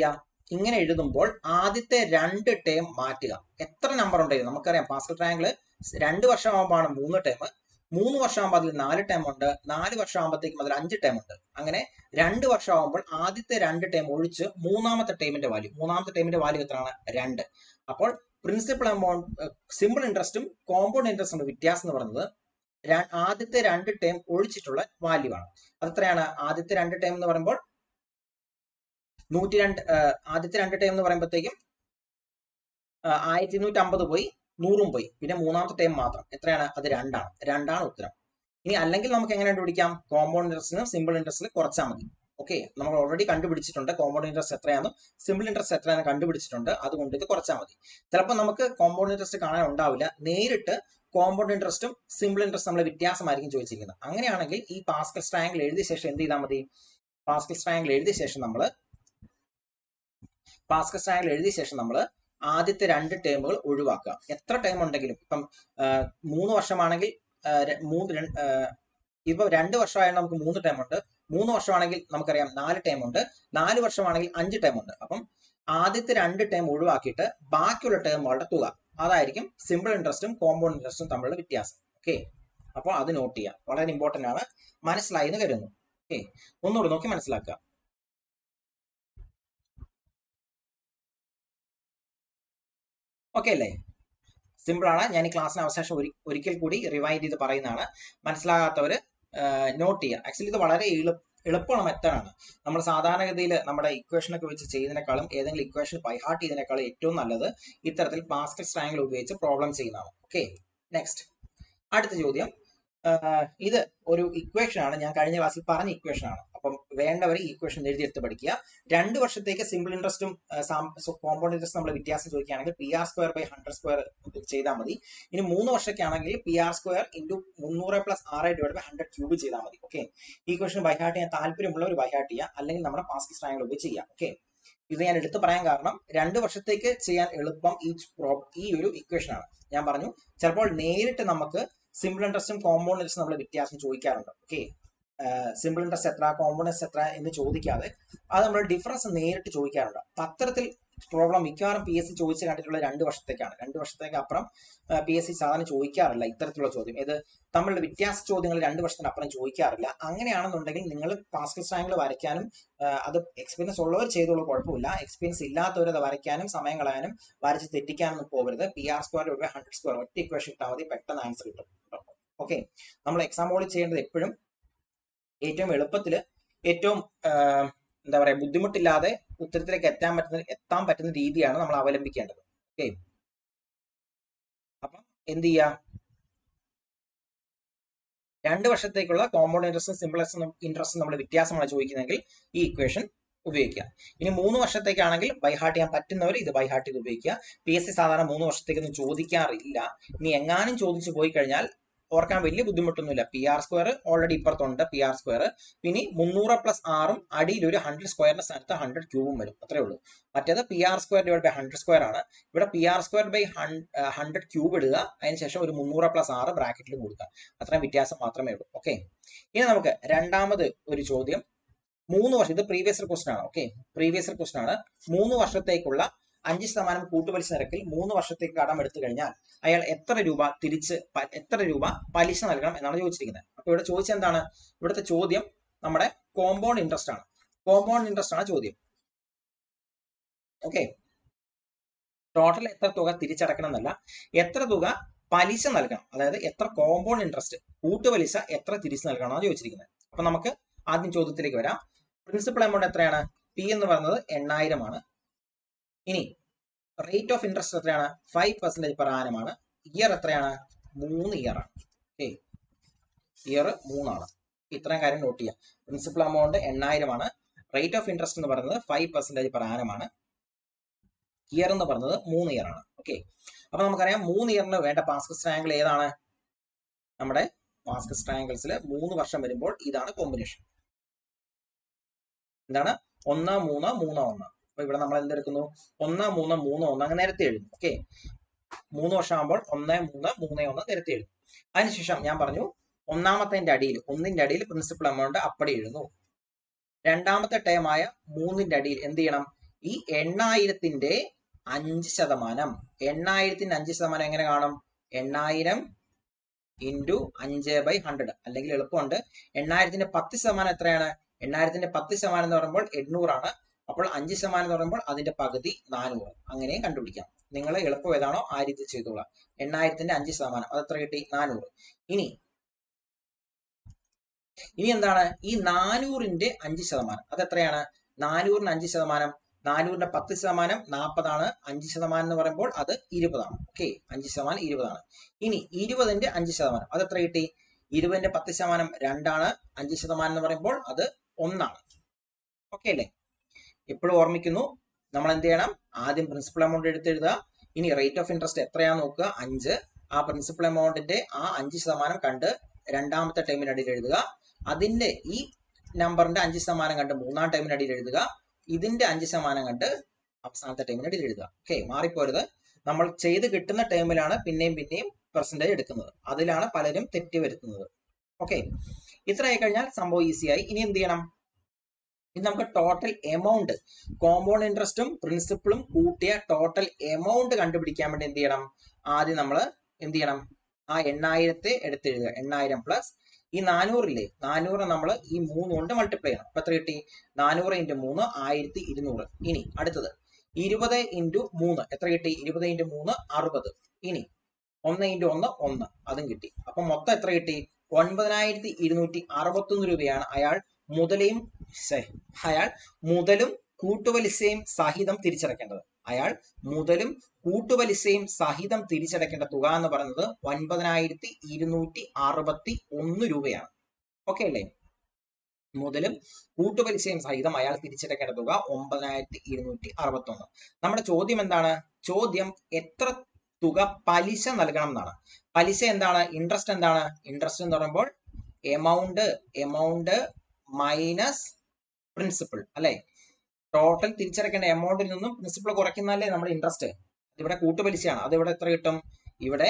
ഇങ്ങനെ എഴുതുമ്പോൾ ആദ്യത്തെ രണ്ട് ടേം മാറ്റുക എത്ര നമ്പർ ഉണ്ടെങ്കിലും നമുക്കറിയാം പാസ്കൽ ട്രയാങ്കിൾ രണ്ട് വർഷമാകുമ്പോഴാണ് മൂന്ന് ടേം മൂന്ന് വർഷമാകുമ്പോൾ അതിൽ നാല് ടേം ഉണ്ട് നാല് വർഷമാകുമ്പോഴത്തേക്കും അതിൽ അഞ്ച് ടേം ഉണ്ട് അങ്ങനെ രണ്ട് വർഷമാകുമ്പോൾ ആദ്യത്തെ രണ്ട് ടേം ഒഴിച്ച് മൂന്നാമത്തെ ടേമിന്റെ വാല്യൂ മൂന്നാമത്തെ ടേമിന്റെ വാല്യൂ എത്രയാണ് രണ്ട് അപ്പോൾ പ്രിൻസിപ്പൽ എമൗണ്ട് സിമ്പിൾ ഇൻട്രസ്റ്റും കോമ്പൗണ്ട് ഇൻട്രസ്റ്റും വ്യത്യാസം എന്ന് പറയുന്നത് ര- ആദ്യത്തെ രണ്ട് ടേം ഒഴിച്ചിട്ടുള്ള വാല്യൂ ആണ് അത് എത്രയാണ് ആദ്യത്തെ രണ്ട് ടേം എന്ന് പറയുമ്പോൾ നൂറ്റി രണ്ട് ആഹ് ആദ്യത്തെ രണ്ട് ടൈം എന്ന് പറയുമ്പോഴത്തേക്കും ആയിരത്തി ഇരുന്നൂറ്റി അമ്പത് പോയി നൂറും പോയി പിന്നെ മൂന്നാമത്തെ ടൈം മാത്രം എത്രയാണ് അത് രണ്ടാണ് രണ്ടാണ് ഉത്തരം ഇനി അല്ലെങ്കിൽ നമുക്ക് എങ്ങനെ കണ്ടുപിടിക്കാം കോമ്പൗണ്ട് ഇൻട്രസ്റ്റിന് സിമ്പിൾ ഇൻട്രസ്റ്റിൽ കുറച്ചാൽ മതി ഓക്കെ നമ്മൾ ഓൾറെഡി കണ്ടുപിടിച്ചിട്ടുണ്ട് കോമ്പൗണ്ട് ഇൻട്രസ്റ്റ് എത്രയാണെന്നും സിമ്പിൾ ഇൻട്രസ്റ്റ് എത്രയാണെന്ന് കണ്ടുപിടിച്ചിട്ടുണ്ട് അതുകൊണ്ട് ഇത് കുറച്ചാൽ മതി ചിലപ്പോൾ നമുക്ക് കോമ്പൗണ്ട് ഇൻട്രസ്റ്റ് കാണാൻ ഉണ്ടാവില്ല നേരിട്ട് കോമ്പൗണ്ട് ഇൻട്രസ്റ്റും സിമ്പിൾ ഇൻട്രസ്റ്റ് നമ്മൾ വ്യത്യാസമായിരിക്കും ചോദിച്ചിരിക്കുന്നത് അങ്ങനെയാണെങ്കിൽ ഈ പാസ്കൽ സ്ട്രാങ്കിൾ എഴുതിയ ശേഷം എന്ത് ചെയ്താൽ മതി പാസ്കൽ സ്ട്രാങ്കിൾ എഴുതിയ ശേഷം നമ്മൾ പാസ്കൽ സ്ട്രാങ്കിൾ എഴുതിയ ശേഷം നമ്മൾ ആദ്യത്തെ രണ്ട് ടേമുകൾ ഒഴിവാക്കുക എത്ര ടേം ഉണ്ടെങ്കിലും ഇപ്പം ആ, മൂന്ന് വർഷമാണെങ്കിൽ ആ, ര- മൂന്ന് രണ്ട് ആ, ഇപ്പൊ രണ്ട് വർഷമായാലും നമുക്ക് മൂന്ന് ടേം ഉണ്ട് മൂന്ന് വർഷമാണെങ്കിൽ നമുക്കറിയാം നാല് ടേം ഉണ്ട് നാല് വർഷമാണെങ്കിൽ അഞ്ച് ടേം ഉണ്ട് അപ്പം ആദ്യത്തെ രണ്ട് ടേം ഒഴിവാക്കിയിട്ട് ബാക്കിയുള്ള ടേമുകളുടെ തുക അതായിരിക്കും സിമ്പിൾ ഇൻട്രസ്റ്റും കോമ്പൗണ്ട് ഇൻട്രസ്റ്റും തമ്മിലുള്ള വ്യത്യാസം ഓക്കെ അപ്പോൾ അത് നോട്ട് ചെയ്യാം വളരെ ഇമ്പോർട്ടന്റ് ആണ് മനസ്സിലായി എന്ന് കരുതുന്നു ഓക്കെ ഒന്നുകൂടി നോക്കി മനസ്സിലാക്കുക ഓക്കെ അല്ലേ സിമ്പിൾ ആണ് ഞാൻ ഈ ക്ലാസ്സിന് അവശേഷം ഒരി- ഒരിക്കൽ കൂടി റിവൈൻഡ് ചെയ്ത് പറയുന്നതാണ് മനസ്സിലാകാത്തവർ നോട്ട് ചെയ്യുക ആക്ച്വലി ഇത് വളരെ എളു എളുപ്പമുള്ള മെത്തേഡാണ് നമ്മൾ സാധാരണഗതിയിൽ നമ്മുടെ ഇക്വേഷൻ ഒക്കെ വെച്ച് ചെയ്യുന്നതിനേക്കാളും ഏതെങ്കിലും ഇക്വേഷൻ ബൈഹാർട്ട് ചെയ്യുന്നതിനേക്കാളും ഏറ്റവും നല്ലത് ഇത്തരത്തിൽ പാസ്കൽ സ്ട്രാങ്കിൾ ഉപയോഗിച്ച് പ്രോബ്ലം ചെയ്യുന്നതാണ് ഓക്കെ നെക്സ്റ്റ് അടുത്ത ചോദ്യം ആഹ് ഇത് ഒരു ഇക്വേഷൻ ആണ് ഞാൻ കഴിഞ്ഞ ക്ലാസ്സിൽ പറഞ്ഞ ഇക്വേഷൻ ആണ് അപ്പം വേണ്ടവർ ഈ ഇക്വേഷൻ എഴുതിയെടുത്ത് പഠിക്കുക രണ്ട് വർഷത്തേക്ക് സിമ്പിൾ ഇൻട്രസ്റ്റും കോമ്പൗണ്ട് ഇൻട്രസ്റ്റ് നമ്മൾ വ്യത്യാസം ചോദിക്കുകയാണെങ്കിൽ P R square by hundred square ചെയ്താൽ മതി ഇനി മൂന്ന് വർഷമൊക്കെയാണെങ്കിൽ പി ആർ സ്ക്വയർ ഇൻറ്റു മുന്നൂറ് പ്ലസ് ആറ് ഡിവൈഡ് ബൈ ഹൺഡ്രഡ് ക്യൂബ് ചെയ്താൽ മതി ഓക്കെ ഈ ക്വസ്റ്റൻ ബൈഹാർട്ട് ചെയ്യാൻ താല്പര്യമുള്ള ഒരു ബൈഹാർട്ട് ചെയ്യുക അല്ലെങ്കിൽ നമ്മുടെ പാസ്കി സ്ട്രാങ്കിൾ ഉപയോഗിച്ച് ചെയ്യാം ഓക്കെ ഇത് ഞാൻ എടുത്തു പറയാൻ കാരണം രണ്ട് വർഷത്തേക്ക് ചെയ്യാൻ എളുപ്പം ഈ pro- ഈ ഒരു ഇക്വേഷൻ ആണ് ഞാൻ പറഞ്ഞു ചിലപ്പോൾ നേരിട്ട് നമുക്ക് സിമ്പിൾ ഇൻട്രസ്റ്റും കോമ്പൗണ്ട് ഇൻട്രസ്റ്റും നമ്മൾ വ്യത്യാസം ചോദിക്കാറുണ്ട് ഓക്കെ സിമ്പിൾ ഇൻട്രസ്റ്റ് എത്ര കോമ്പൗണ്ട് ഇൻട്രസ്റ്റ് എത്ര എന്ന് ചോദിക്കാതെ അത് നമ്മൾ ഡിഫറൻസ് നേരിട്ട് ചോദിക്കാറുണ്ട് അപ്പൊ അത്തരത്തിൽ പ്രോബ്ലം മിക്കവാറും പി എസ് സി ചോദിച്ച് കണ്ടിട്ടുള്ള രണ്ട് വർഷത്തേക്കാണ് രണ്ട് വർഷത്തേക്ക് അപ്പുറം പി എസ് സി സാധാരണ ചോദിക്കാറില്ല ഇത്തരത്തിലുള്ള ചോദ്യം ഇത് തമ്മിലുള്ള വ്യത്യാസ ചോദ്യങ്ങൾ രണ്ട് വർഷത്തിന് അപ്പുറം ചോദിക്കാറില്ല അങ്ങനെയാണെന്നുണ്ടെങ്കിൽ നിങ്ങൾ പാസ്കൽ സ്ട്രാങ്കിൾ വരയ്ക്കാനും ആ, അത് എക്സ്പീരിയൻസ് ഉള്ളവർ ചെയ്തോളൂ കുഴപ്പമില്ല എക്സ്പീരിയൻസ് ഇല്ലാത്തവർ അത് വരയ്ക്കാനും സമയം കളയാനും വരച്ച് തെറ്റിക്കാനൊന്നും പോകരുത് P R square hundred square ഒറ്റ ഇക്വേഷൻ ഇട്ടാൽ മതി പെട്ടെന്ന് ആൻസർ കിട്ടും ഓക്കെ നമ്മൾ എക്സാം ഹോളിൽ ചെയ്യേണ്ടത് എപ്പോഴും ഏറ്റവും എളുപ്പത്തിൽ ഏറ്റവും ആ, എന്താ പറയാ ബുദ്ധിമുട്ടില്ലാതെ ഉത്തരത്തിലേക്ക് എത്താൻ പറ്റുന്ന എത്താൻ പറ്റുന്ന രീതിയാണ് നമ്മൾ അവലംബിക്കേണ്ടത് ഓക്കെ അപ്പം എന്ത് ചെയ്യാം രണ്ട് വർഷത്തേക്കുള്ള കോമ്പൗണ്ട് ഇൻട്രസ്റ്റും സിമ്പിൾ ഇൻട്രസ്റ്റും നമ്മൾ വ്യത്യാസമാണ് ചോദിക്കുന്നതെങ്കിൽ ഈ ഇക്വേഷൻ ഉപയോഗിക്കുക ഇനി മൂന്ന് വർഷത്തേക്കാണെങ്കിൽ ബൈഹാർട്ട് ചെയ്യാൻ പറ്റുന്നവർ ഇത് ബൈഹാർട്ട് ചെയ്ത് ഉപയോഗിക്കുക പി എസ് സി സാധാരണ മൂന്ന് വർഷത്തേക്കൊന്നും ചോദിക്കാറില്ല ഇനി എങ്ങാനും ചോദിച്ചു പോയി കഴിഞ്ഞാൽ ഓർക്കാൻ വലിയ ബുദ്ധിമുട്ടൊന്നുമില്ല പി ആർ സ്ക്വയർ ഓൾറെഡി ഇപ്പുറത്തുണ്ട് പി ആർ സ്ക്വയർ പിന്നെ മുന്നൂറ് പ്ലസ് ആറും അടിയിൽ ഒരു ഹൺഡ്രഡ് സ്ക്വയറിന്റെ സ്ഥാനത്ത് ഹൺഡ്രഡ് ക്യൂബും വരും അത്രേ ഉള്ളൂ മറ്റേത് P R square divide by hundred square ആണ് ഇവിടെ P R square by hundred cube ഇടുക അതിനുശേഷം ഒരു മുന്നൂറ് പ്ലസ് ആറ് ബ്രാക്കറ്റിൽ കൊടുക്കുക അത്രയും വ്യത്യാസം മാത്രമേ ഉള്ളൂ ഓക്കെ ഇനി നമുക്ക് രണ്ടാമത് ഒരു ചോദ്യം മൂന്ന് വർഷം ഇത് പ്രീവിയസ് ക്വസ്റ്റൻ ആണ് ഓക്കെ പ്രീവിയസ് ക്വസ്റ്റൻ ആണ് മൂന്ന് വർഷത്തേക്കുള്ള അഞ്ച് ശതമാനം കൂട്ടുപലിശ നിരക്കിൽ മൂന്ന് വർഷത്തേക്ക് കടം എടുത്തു കഴിഞ്ഞാൽ അയാൾ എത്ര രൂപ തിരിച്ച് പ- എത്ര രൂപ പലിശ നൽകണം എന്നാണ് ചോദിച്ചിരിക്കുന്നത് അപ്പൊ ഇവിടെ ചോദിച്ചത് എന്താണ് ഇവിടുത്തെ ചോദ്യം നമ്മുടെ കോമ്പൗണ്ട് ഇൻട്രസ്റ്റ് ആണ് കോമ്പൗണ്ട് ഇൻട്രസ്റ്റ് ആണ് ചോദ്യം ഓക്കെ ടോട്ടൽ എത്ര തുക തിരിച്ചടക്കണം എന്നല്ല എത്ര തുക പലിശ നൽകണം അതായത് എത്ര കോമ്പൗണ്ട് ഇൻട്രസ്റ്റ് കൂട്ടുപലിശ എത്ര തിരിച്ചു നൽകണം എന്നാണ് ചോദിച്ചിരിക്കുന്നത് അപ്പൊ നമുക്ക് ആദ്യം ചോദ്യത്തിലേക്ക് വരാം പ്രിൻസിപ്പൽ എമൗണ്ട് എത്രയാണ് പി എന്ന് പറയുന്നത് എണ്ണായിരം ആണ് ഇനി റേറ്റ് ഓഫ് ഇൻട്രസ്റ്റ് എത്രയാണ് ഫൈവ് പെർസെന്റേജ് പെർ ആനമാണ് ഇയർ എത്രയാണ് മൂന്ന് ഇയർ ആണ് ഓക്കെ ഇയർ മൂന്നാണ് ഇത്രയും കാര്യം നോട്ട് ചെയ്യാം പ്രിൻസിപ്പൽ എമൗണ്ട് എണ്ണായിരം ആണ് റേറ്റ് ഓഫ് ഇൻട്രസ്റ്റ് എന്ന് പറയുന്നത് ഫൈവ് പെർസെന്റേജ് പെർ ആനമാണ് ഇയർ എന്ന് പറയുന്നത് മൂന്ന് ഇയർ ആണ് ഓക്കെ അപ്പൊ നമുക്കറിയാം മൂന്ന് ഇയറിന് വേണ്ട പാസ്കൽ ട്രയാങ്കിൾ ഏതാണ് നമ്മുടെ പാസ്കൽ ട്രയാങ്കിൾസിൽ മൂന്ന് വർഷം വരുമ്പോൾ ഇതാണ് കോമ്പിനേഷൻ എന്താണ് ഒന്ന് മൂന്ന് മൂന്ന് ഒന്ന് അപ്പൊ ഇവിടെ നമ്മൾ എന്തെടുക്കുന്നു ഒന്ന് മൂന്ന് മൂന്ന് ഒന്ന് അങ്ങ് നിരത്തി എഴുതും ഓക്കെ മൂന്ന് വർഷം ആകുമ്പോൾ ഒന്ന് മൂന്ന് മൂന്ന് ഒന്ന് നിരത്തി എഴുതും അതിനുശേഷം ഞാൻ പറഞ്ഞു ഒന്നാമത്തെ അടിയിൽ ഒന്നിന്റെ അടിയിൽ പ്രിൻസിപ്പൽ എമൗണ്ട് അപ്പടി എഴുതുന്നു രണ്ടാമത്തെ ടേമായ മൂന്നിന്റെ അടിയിൽ എന്ത് ചെയ്യണം ഈ എണ്ണായിരത്തിന്റെ അഞ്ച് ശതമാനം എണ്ണായിരത്തിന്റെ അഞ്ച് ശതമാനം എങ്ങനെ കാണും എണ്ണായിരം ഇൻറ്റു അഞ്ച് ബൈ ഹൺഡ്രഡ് അല്ലെങ്കിൽ എളുപ്പമുണ്ട് എണ്ണായിരത്തിന്റെ പത്ത് ശതമാനം എത്രയാണ് എണ്ണായിരത്തിന്റെ പത്ത് ശതമാനം എന്ന് പറയുമ്പോൾ എണ്ണൂറാണ് അപ്പോൾ അഞ്ച് ശതമാനം എന്ന് പറയുമ്പോൾ അതിന്റെ പകുതി നാനൂറ് അങ്ങനെയും കണ്ടുപിടിക്കാം നിങ്ങൾ എളുപ്പം ഏതാണോ ആ രീതി ചെയ്തോളാം എണ്ണായിരത്തിന്റെ അഞ്ച് ശതമാനം അത് എത്ര കിട്ടി നാനൂറ് ഇനി ഇനി എന്താണ് ഈ നാനൂറിന്റെ അഞ്ച് ശതമാനം അത് എത്രയാണ് നാനൂറിന് അഞ്ച് ശതമാനം നാനൂറിന്റെ പത്ത് ശതമാനം നാൽപ്പതാണ് അഞ്ച് ശതമാനം എന്ന് പറയുമ്പോൾ അത് ഇരുപതാണ് ഓക്കെ അഞ്ച് ശതമാനം ഇരുപതാണ് ഇനി ഇരുപതിന്റെ അഞ്ച് ശതമാനം അത് എത്ര കിട്ടി ഇരുപതിന്റെ പത്ത് ശതമാനം രണ്ടാണ് അഞ്ച് ശതമാനം എന്ന് പറയുമ്പോൾ അത് ഒന്നാണ് ഓക്കെ അല്ലേ എപ്പോഴും ഓർമ്മിക്കുന്നു നമ്മൾ എന്ത് ചെയ്യണം ആദ്യം പ്രിൻസിപ്പൽ എമൗണ്ട് എടുത്തെഴുതുക ഇനി റേറ്റ് ഓഫ് ഇൻട്രസ്റ്റ് എത്രയാന്ന് നോക്കുക അഞ്ച് ആ പ്രിൻസിപ്പൽ എമൗണ്ടിന്റെ ആ അഞ്ച് ശതമാനം കണ്ട് രണ്ടാമത്തെ ടൈമിനടിയിൽ എഴുതുക അതിന്റെ ഈ നമ്പറിന്റെ അഞ്ച് ശതമാനം കണ്ട് മൂന്നാം ടൈമിനടിയിൽ എഴുതുക ഇതിന്റെ അഞ്ച് ശതമാനം കണ്ട് അവസാനത്തെ ടൈമിനടിയിൽ എഴുതുക ഓക്കെ മാറിപ്പോരുത് നമ്മൾ ചെയ്ത് കിട്ടുന്ന ടൈമിലാണ് പിന്നെയും പിന്നെയും പെർസെന്റേജ് എടുക്കുന്നത് അതിലാണ് പലരും തെറ്റ് വരുത്തുന്നത് ഓക്കെ ഇത്ര ആയി കഴിഞ്ഞാൽ സംഭവം ഈസിയായി ഇനി എന്ത് ചെയ്യണം ഇനി നമുക്ക് ടോട്ടൽ എമൗണ്ട് കോമ്പൗണ്ട് ഇൻട്രസ്റ്റും പ്രിൻസിപ്പിളും കൂട്ടിയ ടോട്ടൽ എമൗണ്ട് കണ്ടുപിടിക്കാൻ വേണ്ടി എന്ത് ചെയ്യണം ആദ്യം നമ്മൾ എന്ത് ചെയ്യണം ആ എണ്ണായിരത്തെ എടുത്തെഴുതുക എണ്ണായിരം പ്ലസ് ഈ നാനൂറില്ലേ നാനൂറ് നമ്മൾ ഈ മൂന്ന് കൊണ്ട് മൾട്ടിപ്ലൈ ചെയ്യണം അപ്പൊ എത്ര കിട്ടി നാനൂറ് ഇൻറ്റു മൂന്ന് ആയിരത്തി ഇരുന്നൂറ് ഇനി അടുത്തത് ഇരുപത് ഇൻറ്റു മൂന്ന് എത്ര കിട്ടി ഇരുപത് ഇൻറ്റു മൂന്ന് അറുപത് ഇനി ഒന്ന് ഇൻറ്റു ഒന്ന് ഒന്ന് അതും കിട്ടി അപ്പൊ മൊത്തം എത്ര കിട്ടി ഒൻപതിനായിരത്തി ഇരുന്നൂറ്റി അറുപത്തൊന്ന് രൂപയാണ് അയാൾ മുതലയും ശ്ശെ, അയാൾ മുതലും കൂട്ടുപലിശയും സഹിതം തിരിച്ചടക്കേണ്ടത് അയാൾ മുതലും കൂട്ടുപലിശയും സഹിതം തിരിച്ചടക്കേണ്ട തുക എന്ന് പറയുന്നത് ഒൻപതിനായിരത്തി ഇരുന്നൂറ്റി അറുപത്തി ഒന്ന് രൂപയാണ് ഓക്കെ അല്ലേ മുതലും കൂട്ടുപലിശയും സഹിതം അയാൾ തിരിച്ചടക്കേണ്ട തുക ഒമ്പതിനായിരത്തി ഇരുന്നൂറ്റി അറുപത്തി ഒന്ന് നമ്മുടെ ചോദ്യം എന്താണ് ചോദ്യം എത്ര തുക പലിശ നൽകണം എന്നാണ് പലിശ എന്താണ് ഇൻട്രസ്റ്റ് എന്താണ് ഇൻട്രസ്റ്റ് എന്ന് പറയുമ്പോൾ എമൗണ്ട് എമൗണ്ട് മൈനസ് പ്രിൻസിപ്പിൾ അല്ലെ ടോട്ടൽ തിരിച്ചടക്കേണ്ട എമൗണ്ടിൽ നിന്നും പ്രിൻസിപ്പിൾ കുറയ്ക്കുന്നതല്ലേ നമ്മുടെ ഇൻട്രസ്റ്റ് ഇവിടെ കൂട്ടുപലിശയാണ് അത് ഇവിടെ എത്ര കിട്ടും ഇവിടെ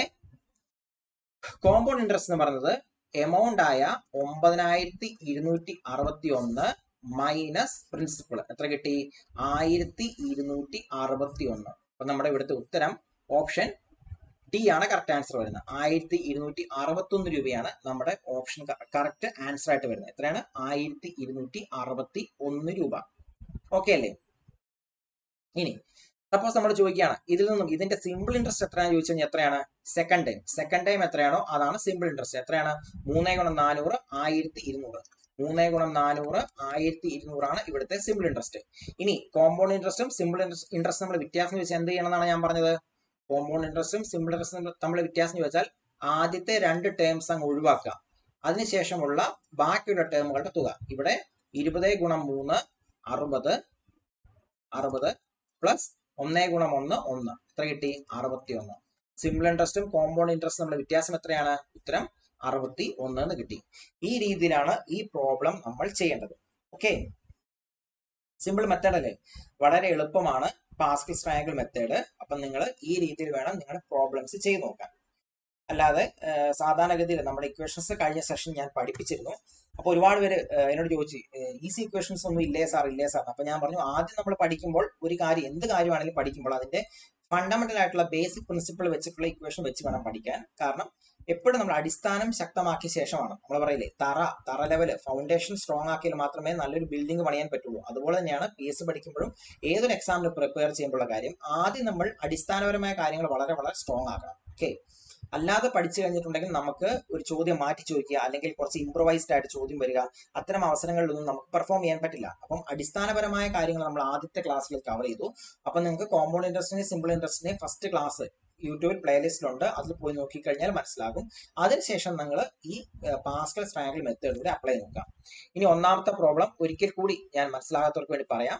കോമ്പൗണ്ട് ഇൻട്രസ്റ്റ് എന്ന് പറയുന്നത് എമൗണ്ട് ആയ ഒമ്പതിനായിരത്തി ഇരുന്നൂറ്റി അറുപത്തി ഒന്ന് മൈനസ് പ്രിൻസിപ്പിൾ എത്ര കിട്ടി ആയിരത്തി ഇരുന്നൂറ്റി അറുപത്തി ഒന്ന് അപ്പൊ നമ്മുടെ ഇവിടുത്തെ ഉത്തരം ഓപ്ഷൻ ഡി ആണ് കറക്റ്റ് ആൻസർ വരുന്നത് ആയിരത്തി ഇരുന്നൂറ്റി അറുപത്തി ഒന്ന് രൂപയാണ് നമ്മുടെ ഓപ്ഷൻ കറക്റ്റ് ആൻസർ ആയിട്ട് വരുന്നത് എത്രയാണ് ആയിരത്തി ഇരുന്നൂറ്റി അറുപത്തി ഒന്ന് രൂപ ഓക്കെ അല്ലേ ഇനി സപ്പോസ് നമ്മൾ ചോദിക്കുകയാണ് ഇതിൽ നിന്നും ഇതിന്റെ സിമ്പിൾ ഇൻട്രസ്റ്റ് എത്രയാണെന്ന് ചോദിച്ചു കഴിഞ്ഞാൽ എത്രയാണ് സെക്കൻഡ് ടൈം സെക്കൻഡ് ടൈം എത്രയാണോ അതാണ് സിമ്പിൾ ഇൻട്രസ്റ്റ് എത്രയാണ് മൂന്നേ ഗുണം നാനൂറ് ആയിരത്തി ഇരുന്നൂറ് മൂന്നേ ഗുണം നാനൂറ് ആയിരത്തി ഇരുന്നൂറാണ് ഇവിടുത്തെ സിമ്പിൾ ഇൻട്രസ്റ്റ് ഇനി കോമ്പൗണ്ട് ഇൻട്രസ്റ്റും സിമ്പിൾ ഇൻട്രസ്റ്റ് നമ്മൾ വ്യത്യാസം വെച്ച് എന്ത് ചെയ്യണം എന്നാണ് ഞാൻ പറഞ്ഞത് കോമ്പൗണ്ട് ഇൻട്രസ്റ്റും സിമ്പിൾ ഇൻട്രസ്റ്റും തമ്മിൽ വ്യത്യാസം ചോദിച്ചാൽ ആദ്യത്തെ രണ്ട് ടേംസ് അങ്ങ് ഒഴിവാക്കുക അതിനുശേഷമുള്ള ബാക്കിയുള്ള ടേമുകളുടെ തുക ഇവിടെ ഇരുപത് ഗുണം മൂന്ന് അറുപത് അറുപത് പ്ലസ് ഒന്നേ ഗുണം ഒന്ന് ഒന്ന് എത്ര കിട്ടി അറുപത്തി ഒന്ന് സിമ്പിൾ ഇൻട്രസ്റ്റും കോമ്പൗണ്ട് ഇൻട്രസ്റ്റും നമ്മുടെ വ്യത്യാസം എത്രയാണ് ഉത്തരം അറുപത്തി ഒന്ന് എന്ന് കിട്ടി ഈ രീതിയിലാണ് ഈ പ്രോബ്ലം നമ്മൾ ചെയ്യേണ്ടത് ഓക്കെ സിമ്പിൾ മെത്തേഡ് അല്ലേ വളരെ എളുപ്പമാണ് പാസ്കൽ ട്രയാങ്കിൾ മെത്തേഡ് അപ്പം നിങ്ങൾ ഈ രീതിയിൽ വേണം നിങ്ങളുടെ പ്രോബ്ലംസ് ചെയ്ത് നോക്കാൻ അല്ലാതെ ഏഹ്, സാധാരണഗതിയിൽ നമ്മുടെ ഇക്വേഷൻസ് കഴിഞ്ഞ സെഷൻ ഞാൻ പഠിപ്പിച്ചിരുന്നു അപ്പൊ ഒരുപാട് പേര് ഏഹ്, എന്നോട് ചോദിച്ചു ഈസി ഇക്വേഷൻസ് ഒന്നും ഇല്ലേ സാർ ഇല്ലേ സാർ അപ്പൊ ഞാൻ പറഞ്ഞു ആദ്യം നമ്മൾ പഠിക്കുമ്പോൾ ഒരു കാര്യം എന്ത് കാര്യമാണെങ്കിലും പഠിക്കുമ്പോൾ അതിന്റെ ഫണ്ടമെന്റൽ ആയിട്ടുള്ള ബേസിക് പ്രിൻസിപ്പിൾ വെച്ചിട്ടുള്ള ഇക്വേഷൻ വെച്ച് വേണം പഠിക്കാൻ കാരണം എപ്പോഴും നമ്മൾ അടിസ്ഥാനം ശക്തമാക്കിയ ശേഷമാണ് നമ്മൾ പറയില്ലേ തറ തറ ലെവല് ഫൗണ്ടേഷൻ സ്ട്രോങ് ആക്കിയാൽ മാത്രമേ നല്ലൊരു ബിൽഡിംഗ് പണിയാൻ പറ്റുള്ളൂ അതുപോലെ തന്നെയാണ് പി എസ് പഠിക്കുമ്പോഴും ഏതൊരു എക്സാമിന് പ്രിപ്പയർ ചെയ്യുമ്പോഴുള്ള കാര്യം ആദ്യം നമ്മൾ അടിസ്ഥാനപരമായ കാര്യങ്ങൾ വളരെ വളരെ സ്ട്രോങ് ആക്കണം ഓക്കെ അല്ലാതെ പഠിച്ചു കഴിഞ്ഞിട്ടുണ്ടെങ്കിൽ നമുക്ക് ഒരു ചോദ്യം മാറ്റി ചോദിക്കുക അല്ലെങ്കിൽ കുറച്ച് ഇംപ്രവൈസ്ഡ് ആയിട്ട് ചോദ്യം വരിക അത്തരം അവസരങ്ങളിലൊന്നും നമുക്ക് പെർഫോം ചെയ്യാൻ പറ്റില്ല അപ്പം അടിസ്ഥാനപരമായ കാര്യങ്ങൾ നമ്മൾ ആദ്യത്തെ ക്ലാസ്സിൽ കവർ ചെയ്തു അപ്പം നിങ്ങൾക്ക് കോമ്പൗണ്ട് ഇൻട്രസ്റ്റിനെ സിമ്പിൾ ഇൻട്രസ്റ്റിനെ ഫസ്റ്റ് ക്ലാസ് യൂട്യൂബിൽ പ്ലേലിസ്റ്റിലുണ്ട് അതിൽ പോയി നോക്കിക്കഴിഞ്ഞാൽ മനസ്സിലാകും അതിനുശേഷം നിങ്ങൾ ഈ പാസ്കൽ ട്രയാങ്കിൾ മെത്തേഡ് കൂടി അപ്ലൈ നോക്കാം ഇനി ഒന്നാമത്തെ പ്രോബ്ലം ഒരിക്കൽ കൂടി ഞാൻ മനസ്സിലാകാത്തവർക്ക് വേണ്ടി പറയാം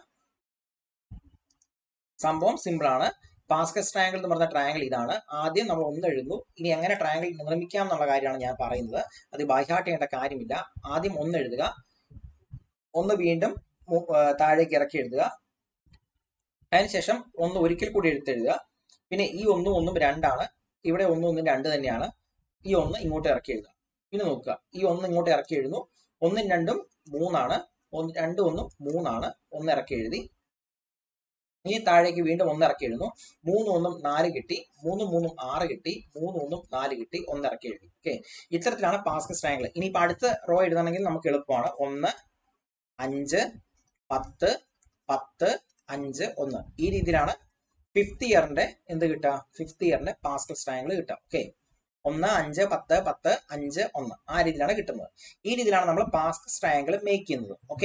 സംഭവം സിമ്പിൾ ആണ് പാസ്കൽ ട്രയാങ്കിൾ എന്ന് പറഞ്ഞ ട്രയാങ്കിൾ ഇതാണ് ആദ്യം നമ്മൾ ഒന്ന് എഴുതുന്നു ഇനി എങ്ങനെ ട്രയാങ്കിൾ നിർമ്മിക്കാം എന്നുള്ള കാര്യമാണ് ഞാൻ പറയുന്നത് അത് ബൈഹാർട്ട് ചെയ്യേണ്ട കാര്യമില്ല ആദ്യം ഒന്ന് എഴുതുക ഒന്ന് വീണ്ടും മു- ആ, താഴേക്ക് ഇറക്കി എഴുതുക അതിനുശേഷം ഒന്ന് ഒരിക്കൽ കൂടി എടുത്തെഴുതുക പിന്നെ ഈ ഒന്നും ഒന്നും രണ്ടാണ് ഇവിടെ ഒന്നും ഒന്നും രണ്ട് തന്നെയാണ് ഈ ഒന്ന് ഇങ്ങോട്ട് ഇറക്കി എഴുതുക പിന്നെ നോക്കുക ഈ ഒന്ന് ഇങ്ങോട്ട് ഇറക്കി എഴുതുന്നു ഒന്നും രണ്ടും മൂന്നാണ് ഒന്ന് രണ്ടും ഒന്നും മൂന്നാണ് ഒന്ന് ഇറക്കി എഴുതി ഇനി താഴേക്ക് വീണ്ടും ഒന്ന് ഇറക്കി എഴുതുന്നു മൂന്ന് ഒന്നും നാല് കിട്ടി മൂന്ന് മൂന്നും ആറ് കിട്ടി മൂന്ന് ഒന്നും നാല് കിട്ടി ഒന്ന് ഇറക്കി എഴുതി ഓക്കെ ഇത്തരത്തിലാണ് പാസ്കൽ ട്രയാങ്കിൾ ഇനി ഇപ്പൊ അടുത്ത റോ എഴുതണമെങ്കിൽ നമുക്ക് എളുപ്പമാണ് ഒന്ന് അഞ്ച് പത്ത് പത്ത് അഞ്ച് ഒന്ന് ഈ രീതിയിലാണ് ഫിഫ്ത് ഇയറിന്റെ എന്ത് കിട്ടുക ഫിഫ്ത് ഇയറിന്റെ പാസ്കൽ ട്രയാങ്കിൾ കിട്ടുക ഓക്കെ ഒന്ന് അഞ്ച് പത്ത് പത്ത് അഞ്ച് ഒന്ന് ആ രീതിയിലാണ് കിട്ടുന്നത് ഈ രീതിയിലാണ് നമ്മൾ പാസ്കൽ ട്രയാങ്കിൾ മേക്ക് ചെയ്യുന്നത് ഓക്കെ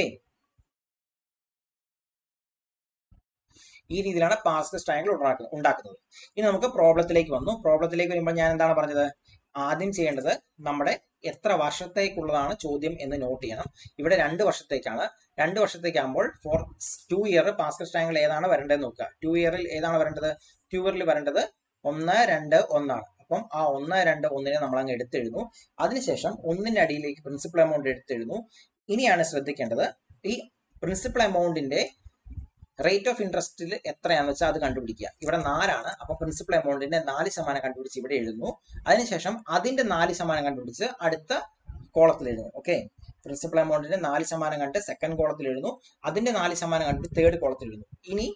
ഈ രീതിയിലാണ് പാസ്കൽ ട്രയാങ്കിൾ ഉണ്ടാക്കുന്നത് ഇനി നമുക്ക് പ്രോബ്ലത്തിലേക്ക് വന്നു പ്രോബ്ലത്തിലേക്ക് വരുമ്പോൾ ഞാൻ എന്താണ് പറഞ്ഞത് ആദ്യം ചെയ്യേണ്ടത് നമ്മുടെ എത്ര വർഷത്തേക്കുള്ളതാണ് ചോദ്യം എന്ന് നോട്ട് ചെയ്യണം ഇവിടെ രണ്ട് വർഷത്തേക്കാണ് രണ്ട് വർഷത്തേക്കാകുമ്പോൾ for two year Pascal triangle ഏതാണ് വരേണ്ടത് നോക്കുക ടു ഇയറിൽ ഏതാണ് വരേണ്ടത് ടു ഇയറിൽ വരേണ്ടത് ഒന്ന് രണ്ട് ഒന്നാണ് അപ്പം ആ ഒന്ന് രണ്ട് ഒന്നിനെ നമ്മൾ അങ്ങ് എടുത്തെഴുതുന്നു അതിനുശേഷം ഒന്നിന്റെ അടിയിലേക്ക് പ്രിൻസിപ്പൽ എമൗണ്ട് എടുത്തെഴുതുന്നു ഇനിയാണ് ശ്രദ്ധിക്കേണ്ടത് ഈ പ്രിൻസിപ്പൽ എമൗണ്ടിന്റെ റേറ്റ് ഓഫ് ഇൻട്രസ്റ്റിൽ എത്രയാണെന്ന് വെച്ചാൽ അത് കണ്ടുപിടിക്കുക ഇവിടെ നാലാണ് അപ്പൊ പ്രിൻസിപ്പൽ എമൗണ്ടിന്റെ നാല് ശതമാനം കണ്ടുപിടിച്ച് ഇവിടെ എഴുതുന്നു അതിനുശേഷം അതിന്റെ നാല് ശതമാനം കണ്ടുപിടിച്ച് അടുത്ത കോളത്തിൽ എഴുതുന്നു ഓക്കെ പ്രിൻസിപ്പൽ എമൗണ്ടിന്റെ നാല് ശതമാനം കണ്ട് സെക്കൻഡ് കോളത്തിൽ എഴുതുന്നു അതിന്റെ നാല് ശതമാനം കണ്ട് തേർഡ് കോളത്തിൽ എഴുതുന്നു ഇനി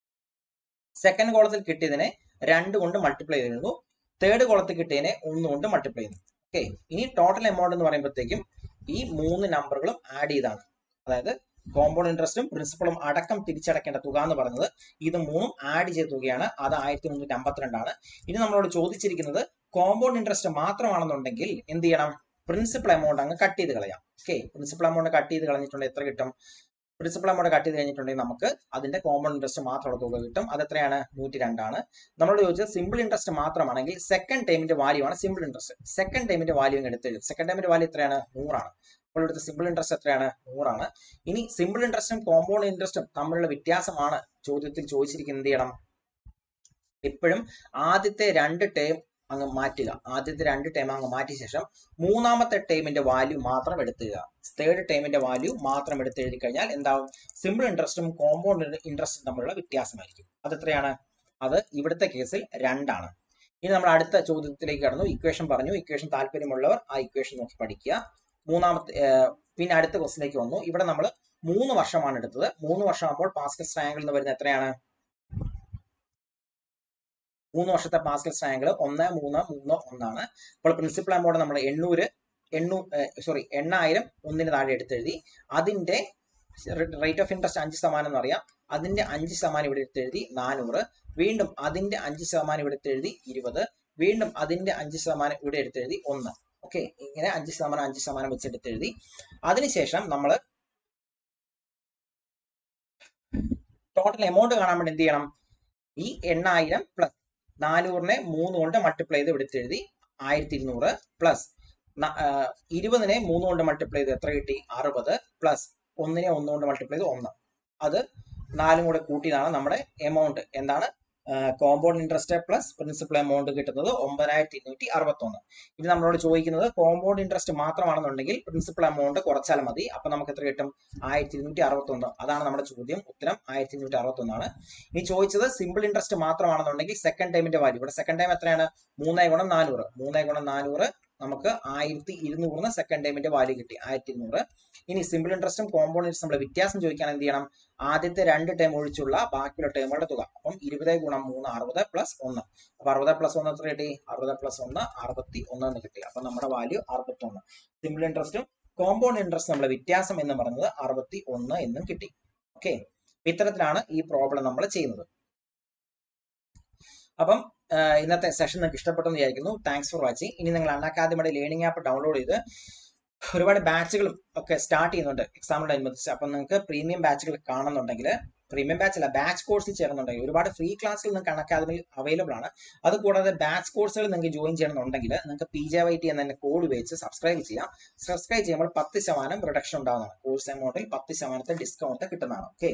സെക്കൻഡ് കോളത്തിൽ കിട്ടിയതിനെ രണ്ട് കൊണ്ട് മൾട്ടിപ്ലൈ ചെയ്യുന്നു തേർഡ് കോളത്തിൽ കിട്ടിയതിനെ ഒന്ന് കൊണ്ട് മൾട്ടിപ്ലൈ ചെയ്യുന്നു ഓക്കെ ഇനി ടോട്ടൽ എമൗണ്ട് എന്ന് പറയുമ്പോഴത്തേക്കും ഈ മൂന്ന് നമ്പറുകളും ആഡ് ചെയ്താണ് അതായത് കോമ്പൗണ്ട് ഇൻട്രസ്റ്റും പ്രിൻസിപ്പളും അടക്കം തിരിച്ചടക്കേണ്ട തുക എന്ന് പറയുന്നത് ഇത് മൂന്നും ആഡ് ചെയ്ത തുകയാണ് അത് ആയിരത്തി മുന്നൂറ്റി അമ്പത്തിരണ്ടാണ് ഇനി നമ്മളോട് ചോദിച്ചിരിക്കുന്നത് കോമ്പൗണ്ട് ഇൻട്രസ്റ്റ് മാത്രമാണെന്നുണ്ടെങ്കിൽ എന്ത് ചെയ്യണം പ്രിൻസിപ്പൽ എമൗണ്ട് അങ്ങ് കട്ട് ചെയ്ത് കളയാം ഓക്കെ പ്രിൻസിപ്പൽ എമൗണ്ട് കട്ട് ചെയ്ത് കളഞ്ഞിട്ടുണ്ടെങ്കിൽ എത്ര കിട്ടും പ്രിൻസിപ്പൽ എമൗണ്ട് കട്ട് ചെയ്ത് കഴിഞ്ഞിട്ടുണ്ടെങ്കിൽ നമുക്ക് അതിന്റെ കോമ്പൗണ്ട് ഇൻട്രസ്റ്റ് മാത്രമുള്ള തുക കിട്ടും അത് എത്രയാണ് നൂറ്റി രണ്ടാണ് നമ്മളോട് ചോദിച്ചത് സിമ്പിൾ ഇൻട്രസ്റ്റ് മാത്രമാണെങ്കിൽ സെക്കൻഡ് ടൈമിന്റെ വാല്യൂ ആണ് സിമ്പിൾ ഇൻട്രസ്റ്റ് സെക്കൻഡ് ടൈമിന്റെ വാല്യൂ എടുത്ത് സെക്കൻഡ് ടൈമിന്റെ വാല്യൂ എത്രയാണ് നൂറാണ് അപ്പോൾ ഇവിടുത്തെ സിമ്പിൾ ഇൻട്രസ്റ്റ് എത്രയാണ് നൂറാണ് ഇനി സിമ്പിൾ ഇൻട്രസ്റ്റും കോമ്പൗണ്ട് ഇൻട്രസ്റ്റും തമ്മിലുള്ള വ്യത്യാസമാണ് ചോദ്യത്തിൽ ചോദിച്ചിരിക്കുന്നത് എന്ത് ചെയ്യണം എപ്പോഴും ആദ്യത്തെ രണ്ട് ടേം അങ്ങ് മാറ്റുക ആദ്യത്തെ രണ്ട് ടൈം അങ്ങ് മാറ്റിയ ശേഷം മൂന്നാമത്തെ ടൈമിന്റെ വാല്യൂ മാത്രം എടുത്തുക തേർഡ് ടൈമിന്റെ വാല്യൂ മാത്രം എടുത്ത് എഴുതി കഴിഞ്ഞാൽ എന്താവും സിമ്പിൾ ഇൻട്രസ്റ്റും കോമ്പൗണ്ട് ഇൻട്രസ്റ്റും തമ്മിലുള്ള വ്യത്യാസമായിരിക്കും അത് എത്രയാണ് അത് ഇവിടുത്തെ കേസിൽ രണ്ടാണ് ഇനി നമ്മൾ അടുത്ത ചോദ്യത്തിലേക്ക് കടന്നു ഇക്വേഷൻ പറഞ്ഞു ഇക്വേഷൻ താല്പര്യമുള്ളവർ ആ ഇക്വേഷൻ നോക്കി പഠിക്കുക മൂന്നാമത്തെ പിന്നെ അടുത്ത ക്വസ്റ്റിലേക്ക് വന്നു ഇവിടെ നമ്മൾ മൂന്ന് വർഷമാണ് എടുത്തത് മൂന്ന് വർഷമാകുമ്പോൾ പാസ്കൽ ട്രയാങ്കിൾ എന്ന് വരുന്നത് എത്രയാണ് മൂന്ന് വർഷത്തെ പാസ്കൽ ട്രയാങ്കിൾ ഒന്ന് മൂന്ന് മൂന്ന് ഒന്നാണ് അപ്പോൾ പ്രിൻസിപ്പൽ എമൗണ്ട് നമ്മൾ എണ്ണൂറ് എണ്ണൂ സോറി എണ്ണായിരം ഒന്നിന് താഴെ എടുത്തെഴുതി അതിന്റെ റേറ്റ് ഓഫ് ഇൻട്രസ്റ്റ് അഞ്ച് ശതമാനം എന്ന് അറിയാം അതിന്റെ അഞ്ച് ശതമാനം ഇവിടെ എടുത്തെഴുതി നാനൂറ് വീണ്ടും അതിന്റെ അഞ്ച് ശതമാനം ഇവിടെ എടുത്തെഴുതി ഇരുപത് വീണ്ടും അതിന്റെ അഞ്ച് ശതമാനം ഇവിടെ എടുത്തെഴുതി ഒന്ന് ഓക്കെ ഇങ്ങനെ അഞ്ച് ശതമാനം അഞ്ച് ശതമാനം വെച്ചെടുത്ത് എഴുതി അതിനുശേഷം നമ്മൾ ടോട്ടൽ എമൗണ്ട് കാണാൻ വേണ്ടി എന്ത് ചെയ്യണം ഈ എണ്ണായിരം പ്ലസ് നാനൂറിനെ മൂന്ന് കൊണ്ട് മൾട്ടിപ്ലൈ ചെയ്ത് എടുത്ത് എഴുതി ആയിരത്തി ഇരുന്നൂറ് പ്ലസ് ഇരുപതിനെ മൂന്ന് കൊണ്ട് മൾട്ടിപ്ലൈ ചെയ്ത് എത്ര കിട്ടി അറുപത് പ്ലസ് ഒന്നിനെ ഒന്ന് കൊണ്ട് മൾട്ടിപ്ലൈ ചെയ്ത് ഒന്ന് അത് നാലും കൂടെ കൂട്ടിയതാണ് നമ്മുടെ എമൗണ്ട് എന്താണ് compound interest plus principal amount കിട്ടുന്നത് ഒമ്പതിനായിരത്തി ഇരുന്നൂറ്റി അറുപത്തൊന്ന് ഇനി നമ്മളോട് ചോദിക്കുന്നത് കോമ്പൗണ്ട് ഇൻട്രസ്റ്റ് മാത്രമാണെന്നുണ്ടെങ്കിൽ പ്രിൻസിപ്പൽ എമൗണ്ട് കുറച്ചാൽ മതി അപ്പൊ നമുക്ക് എത്ര കിട്ടും ആയിരത്തി ഇരുന്നൂറ്റി അറുപത്തൊന്ന് അതാണ് നമ്മുടെ ചോദ്യം ഉത്തരം ആയിരത്തി ഇരുന്നൂറ്റി അറുപത്തൊന്നാണ് ഇനി ചോദിച്ചത് സിമ്പിൾ ഇൻട്രസ്റ്റ് മാത്രമാണെന്നുണ്ടെങ്കിൽ സെക്കൻഡ് ടൈമിന്റെ വാല്യൂ ഇവിടെ സെക്കൻഡ് ടൈം എത്രയാണ് മൂന്നേ ഗുണം നാനൂറ് മൂന്നേ ഗുണം നാനൂറ് നമുക്ക് ആയിരത്തി ഇരുന്നൂറിന് സെക്കൻഡ് ടൈമിന്റെ വാല്യൂ കിട്ടി ആയിരത്തി ഇരുന്നൂറ് ഇനി സിമ്പിൾ ഇൻട്രസ്റ്റും കോമ്പൗണ്ട് ഇൻട്രസ്റ്റ് നമ്മൾ വ്യത്യാസം ചോദിക്കാൻ എന്ത് ചെയ്യണം ആദ്യത്തെ രണ്ട് ടൈം ഒഴിച്ചുള്ള ബാക്കിയുള്ള ടേമുകളുടെ തുക അപ്പം ഇരുപത് ഗുണം മൂന്ന് അറുപത് പ്ലസ് ഒന്ന് അപ്പൊ അറുപത് പ്ലസ് ഒന്ന് എത്ര കിട്ടി അറുപത് പ്ലസ് ഒന്ന് അറുപത്തി ഒന്ന് എന്ന് കിട്ടി അപ്പൊ നമ്മുടെ വാല്യൂ അറുപത്തി ഒന്ന് സിമ്പിൾ ഇൻട്രസ്റ്റും കോമ്പൗണ്ട് ഇൻട്രസ്റ്റ് നമ്മളെ വ്യത്യാസം എന്ന് പറയുന്നത് അറുപത്തി ഒന്ന് എന്നും കിട്ടി ഓക്കെ ഇത്തരത്തിലാണ് ഈ പ്രോബ്ലം നമ്മൾ ചെയ്യുന്നത് അപ്പം ഇന്നത്തെ സെഷൻ നിങ്ങൾക്ക് ഇഷ്ടപ്പെട്ടെന്ന് വിചാരിക്കുന്നു താങ്ക്സ് ഫോർ വാച്ചിങ് ഇനി നിങ്ങൾ അൺഅക്കാദമിയുടെ ലേണിംഗ് ആപ്പ് ഡൗൺലോഡ് ചെയ്ത് ഒരുപാട് ബാച്ചുകളും ഒക്കെ സ്റ്റാർട്ട് ചെയ്യുന്നുണ്ട് എക്സാമിനോടനുബന്ധിച്ച് അപ്പം നിങ്ങൾക്ക് പ്രീമിയം ബാച്ചുകൾ കാണുന്നുണ്ടെങ്കിൽ പ്രീമിയം ബാച്ച് അല്ല ബാച്ച് കോഴ്സിൽ ചേർന്നുണ്ടെങ്കിൽ ഒരുപാട് ഫ്രീ ക്ലാസ്സുകൾ നിങ്ങൾക്ക് അൺഅക്കാദമിയിൽ അവൈലബിൾ ആണ് അതുകൂടാതെ ബാച്ച് കോഴ്സുകൾ നിങ്ങൾക്ക് ജോയിൻ ചെയ്യണമെന്നുണ്ടെങ്കിൽ നിങ്ങൾക്ക് പി ജെ വൈ ടി എന്ന കോഡ് ഉപയോഗിച്ച് സബ്സ്ക്രൈബ് ചെയ്യാം സബ്സ്ക്രൈബ് ചെയ്യുമ്പോൾ പത്ത് ശതമാനം റിഡക്ഷൻ ഉണ്ടാകുന്നതാണ് കോഴ്സ് എമൗണ്ടിൽ പത്ത് ശതമാനത്തെ ഡിസ്കൗണ്ട് കിട്ടുന്നതാണ് ഓക്കെ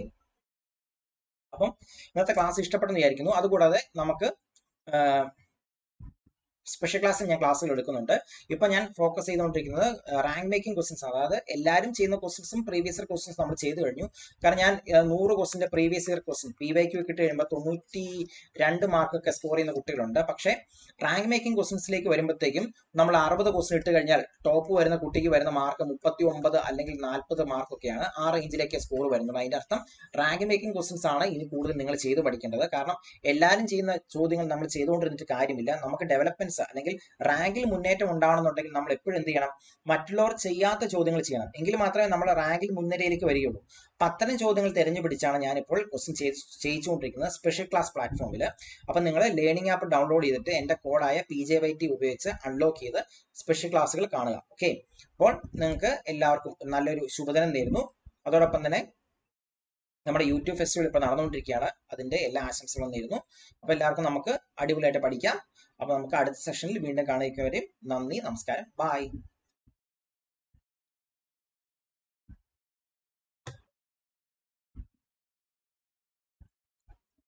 അപ്പം ഇന്നത്തെ ക്ലാസ് ഇഷ്ടപ്പെട്ടെന്ന് വിചാരിക്കുന്നു അതുകൂടാതെ നമുക്ക് സ്പെഷ്യൽ ക്ലാസ് ഞാൻ ക്ലാസ്സിൽ എടുക്കുന്നുണ്ട് ഇപ്പൊ ഞാൻ ഫോക്കസ് ചെയ്തുകൊണ്ടിരിക്കുന്നത് റാങ്ക് മേക്കിംഗ് ക്വസ്റ്റ്യൻസ് അതായത് എല്ലാവരും ചെയ്യുന്ന ക്വസ്റ്റ്യൻസും പ്രീവിയസ് ഇയർ ക്വസ്റ്റ്യൻസ് നമ്മൾ ചെയ്തു കഴിഞ്ഞു കാരണം ഞാൻ ഏഹ്, നൂറ് ക്വസ്റ്റിന്റെ previous year question P Y Q കിട്ടി കഴിയുമ്പോൾ തൊണ്ണൂറ്റി രണ്ട് മാർക്കൊക്കെ സ്കോർ ചെയ്യുന്ന കുട്ടികളുണ്ട് പക്ഷേ റാങ്ക് മേക്കിംഗ് ക്വസ്റ്റ്യൻസിലേക്ക് വരുമ്പോഴത്തേക്കും നമ്മൾ അറുപത് ക്വസ്റ്റ്യൻ ഇട്ട് കഴിഞ്ഞാൽ ടോപ്പ് വരുന്ന കുട്ടിക്ക് വരുന്ന മാർക്ക് മുപ്പത്തി ഒമ്പത് അല്ലെങ്കിൽ നാൽപ്പത് മാർക്കൊക്കെയാണ് ആ റേഞ്ചിലേക്ക് സ്കോർ വരുന്നത് അതിന്റെ അർത്ഥം റാങ്ക് മേക്കിംഗ് ക്വസ്റ്റ്യൻസ് ആണ് ഇനി കൂടുതൽ നിങ്ങൾ ചെയ്ത് പഠിക്കേണ്ടത് കാരണം എല്ലാവരും ചെയ്യുന്ന ചോദ്യങ്ങൾ നമ്മൾ ചെയ്തുകൊണ്ടിരുന്നിട്ട് കാര്യമില്ല നമുക്ക് ഡെവലപ്മെന്റ്സ് അല്ലെങ്കിൽ റാങ്കിൽ മുന്നേറ്റം ഉണ്ടാവണമെന്നുണ്ടെങ്കിൽ നമ്മൾ എപ്പോഴും എന്ത് ചെയ്യണം മറ്റുള്ളവർ ചെയ്യാത്ത ചോദ്യങ്ങൾ ചെയ്യണം എങ്കിൽ മാത്രമേ നമ്മൾ റാങ്കിൽ മുൻനിരയിലേക്ക് വരികയുള്ളൂ അപ്പൊ അത്തരം ചോദ്യങ്ങൾ തിരഞ്ഞു പിടിച്ചാണ് ഞാനിപ്പോൾ ക്വസ്റ്റ്യൻ ചെയ്യിച്ചുകൊണ്ടിരിക്കുന്നത് സ്പെഷ്യൽ ക്ലാസ് പ്ലാറ്റ്ഫോമിൽ അപ്പൊ നിങ്ങൾ ലേണിംഗ് ആപ്പ് ഡൗൺലോഡ് ചെയ്തിട്ട് എന്റെ കോഡായ പി ജെ വൈ ടി ഉപയോഗിച്ച് അൺലോക്ക് ചെയ്ത് സ്പെഷ്യൽ ക്ലാസ്സുകൾ കാണുക ഓക്കെ അപ്പോൾ നിങ്ങൾക്ക് എല്ലാവർക്കും നല്ലൊരു ശുഭദിനം നേരുന്നു അതോടൊപ്പം തന്നെ നമ്മുടെ യൂട്യൂബ് ഫെസ്റ്റിവൽ ഇപ്പോൾ നടന്നുകൊണ്ടിരിക്കുകയാണ് അതിന്റെ എല്ലാ ആശംസകളും നേരുന്നു അപ്പൊ എല്ലാവർക്കും നമുക്ക് അടിപൊളിയായിട്ട് പഠിക്കാം അപ്പൊ നമുക്ക് അടുത്ത സെഷനിൽ വീണ്ടും കാണുക വരെയും നന്ദി നമസ്കാരം ബൈ